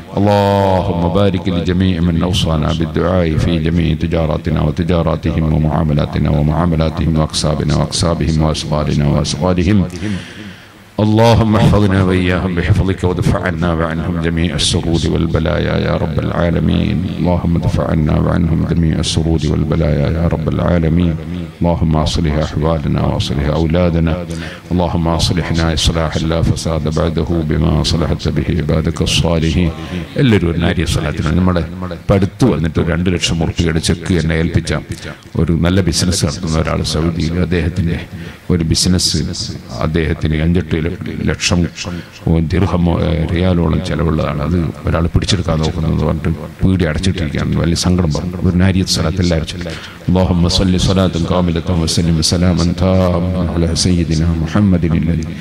اللهم بارك لجميع من أوصانا بالدعاء في جميع تجاراتنا وتجاراتهم ومعاملاتنا ومعاملاتهم وأقصابنا وأقصابهم وأسغارنا وأسغارهم اللهم احفظنا وإياهم بحفظك ودفع عنا وعنهم جميع السرور والبلايا يا رب العالمين اللهم دفع عنا وعنهم جميع السرور والبلايا يا رب العالمين اللهم أصلح أحوالنا وأصلح أولادنا اللهم أصلحنا إصلاحا لا فساد بعده بما صلحت به عبادك الصالحين എല്ലാവരും ഒരു നാരിയ സ്ഥലത്തിന് നമ്മുടെ ഇപ്പം അടുത്ത് വന്നിട്ട് ഒരു രണ്ട് ലക്ഷം ഉറുപ്പിയുടെ ചെക്ക് എന്നെ ഏൽപ്പിച്ച ഒരു നല്ല ബിസിനസ് നടത്തുന്ന ഒരാൾ സൗദിയിൽ അദ്ദേഹത്തിൻ്റെ ഒരു ബിസിനസ് അദ്ദേഹത്തിന് അഞ്ചെട്ട് ലക്ഷം ദീർഘമോ റിയാലോളം ചെലവുള്ളതാണ് അത് ഒരാൾ പിടിച്ചെടുക്കാൻ നോക്കുന്നത് പറഞ്ഞിട്ട് പീടി അടച്ചിട്ടിരിക്കുകയാണ് വലിയ സങ്കടം പറഞ്ഞു ഒരു നാരിയ സ്ഥലത്ത് എല്ലാവരും اللهم صل صلاة كاملة وسلم سلاما تاما على سيدنا محمد الذي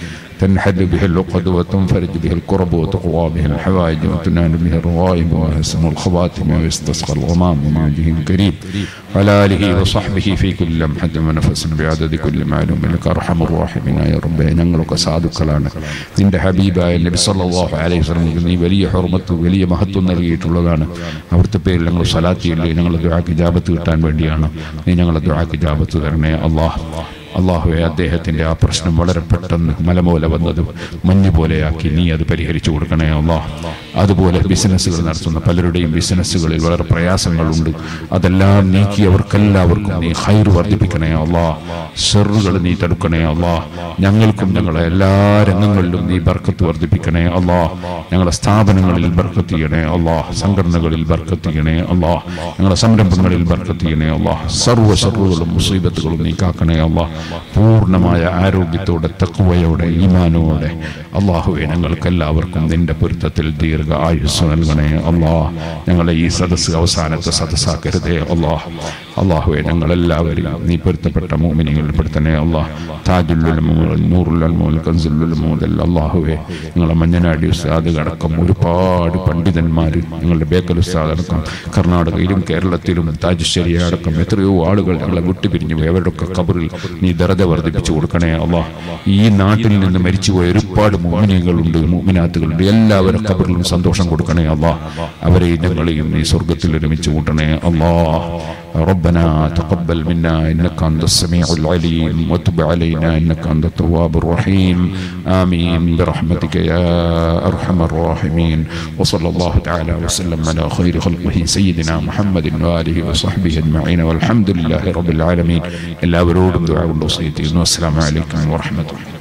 تنحل به العقد وتنفرج به الكرب وتقضى به الحوائج وتنال به الروائب ويحسن الخواتم ويستسقى الغمام من وجهه الكريم وعلى آله وصحبه في كل لمحة ونفس بعدد كل معلوم لك أرحم الراحمين يا رب ഞങ്ങളൊക്കെ സാധുക്കളാണ് നിന്റെ ഹബീബായ നബി സല്ലല്ലാഹു അലൈഹി വസല്ലം നീ വലിയ ഹുർമത്ത് വലിയ മഹത്വം നൽകിയിട്ടുള്ളതാണ് അവിടുത്തെ പേരിൽ ഞങ്ങൾ സലാത്ത് ചൊല്ലി ഞങ്ങൾ ദുആക്ക് ജാബത്ത് കിട്ടാൻ വേണ്ടിയാണ് നീ ഞങ്ങളെ ദുആക്ക് ജാബത്ത് തരണേ അള്ളാഹ് അള്ളാഹുവെ അദ്ദേഹത്തിന്റെ ആ പ്രശ്നം വളരെ പെട്ടെന്ന് മലമൂല വന്നതും മഞ്ഞ് പോലെയാക്കി നീ അത് പരിഹരിച്ചു കൊടുക്കണേ അള്ളാഹ് അതുപോലെ ബിസിനസ്സുകൾ നടത്തുന്ന പലരുടെയും ബിസിനസ്സുകളിൽ വളരെ പ്രയാസങ്ങളുണ്ട് അതെല്ലാം നീക്കി അവർക്കെല്ലാവർക്കും നീ ഹൈർ വർദ്ധിപ്പിക്കണേ അള്ളാഹ് ഷെറുകൾ നീ തടുക്കണേ അള്ളാഹ് ഞങ്ങൾക്കും ഞങ്ങളെ എല്ലാ രംഗങ്ങളിലും നീ ബർക്കത്ത് വർദ്ധിപ്പിക്കണേ അള്ളാഹ് ഞങ്ങളുടെ സ്ഥാപനങ്ങളിൽ ബർക്കത്ത് ചെയ്യണേ അള്ളാഹ് സംഘടനകളിൽ ബർക്കത്ത് ചെയ്യണേ അള്ളാഹ് ഞങ്ങളുടെ സംരംഭങ്ങളിൽ ബർക്കത്ത് ചെയ്യണേ അള്ളാഹ് സർവ്വ ഷെറുകളും മുസീബത്തുകളും നീ കാക്കണേ അള്ളാഹ് പൂർണ്ണമായ ആരോഗ്യത്തോടെ തക്കുവയോടെ ഈമാനോടെ അള്ളാഹുവെ ഞങ്ങൾക്ക് എല്ലാവർക്കും നിന്റെ പൊരുത്തത്തിൽ ദീർഘ ആയുസ് നൽകണേ അള്ളാഹ് ഞങ്ങളെ ഈ സദസ്സ് അവസാനത്തെ സദസ്സാക്കരുതേ അള്ളാഹ് അള്ളാഹുവെ ഞങ്ങളെല്ലാവരും നീ പൊരുത്തപ്പെട്ട മോമിനികളിൽ പെടുത്തണേ അള്ളാഹ് താജുല്ലുൽ നൂറുൽ കൻസുൽ അള്ളാഹുവെ ഞങ്ങളെ മഞ്ഞനാടി ഉസ്താദ് അടക്കം ഒരുപാട് പണ്ഡിതന്മാർ ഞങ്ങളുടെ ബേക്കൽ ഉസ്താദ് അടക്കം കർണാടകയിലും കേരളത്തിലും താജശ്ശേരി അടക്കം എത്രയോ ആളുകൾ ഞങ്ങളെ വിട്ടുപിരിഞ്ഞു പോയി അവരുടെയൊക്കെ കബറിൽ നീ ദറത വർദ്ധിപ്പിച്ചു കൊടുക്കണേ അള്ളാഹ് ഈ നാട്ടിൽ നിന്ന് മരിച്ചുപോയ ഒരുപാട് മോമിനികളുണ്ട് മോമിനാത്തുകളുണ്ട് എല്ലാവരും കബറിലും സന്തോഷം കൊടുക്കണേ അള്ളാഹ് അവരെയും ഞങ്ങളെയും നീ സ്വർഗത്തിൽ ഒരുമിച്ച് കൂട്ടണേ അള്ളാഹ് ربنا تقبل منا انك انت السميع العليم وتب علينا انك انت التواب الرحيم امين برحمتك يا ارحم الراحمين وصلى الله تعالى وسلم على خير خلقه سيدنا محمد واله وصحبه اجمعين والحمد لله رب العالمين എല്ലാവരോടും ദുആ കൊണ്ട് വസിയത്ത് ചെയ്യുന്നു അസ്സലാമു അലൈക്കും വറഹ്മത്തുള്ളാഹി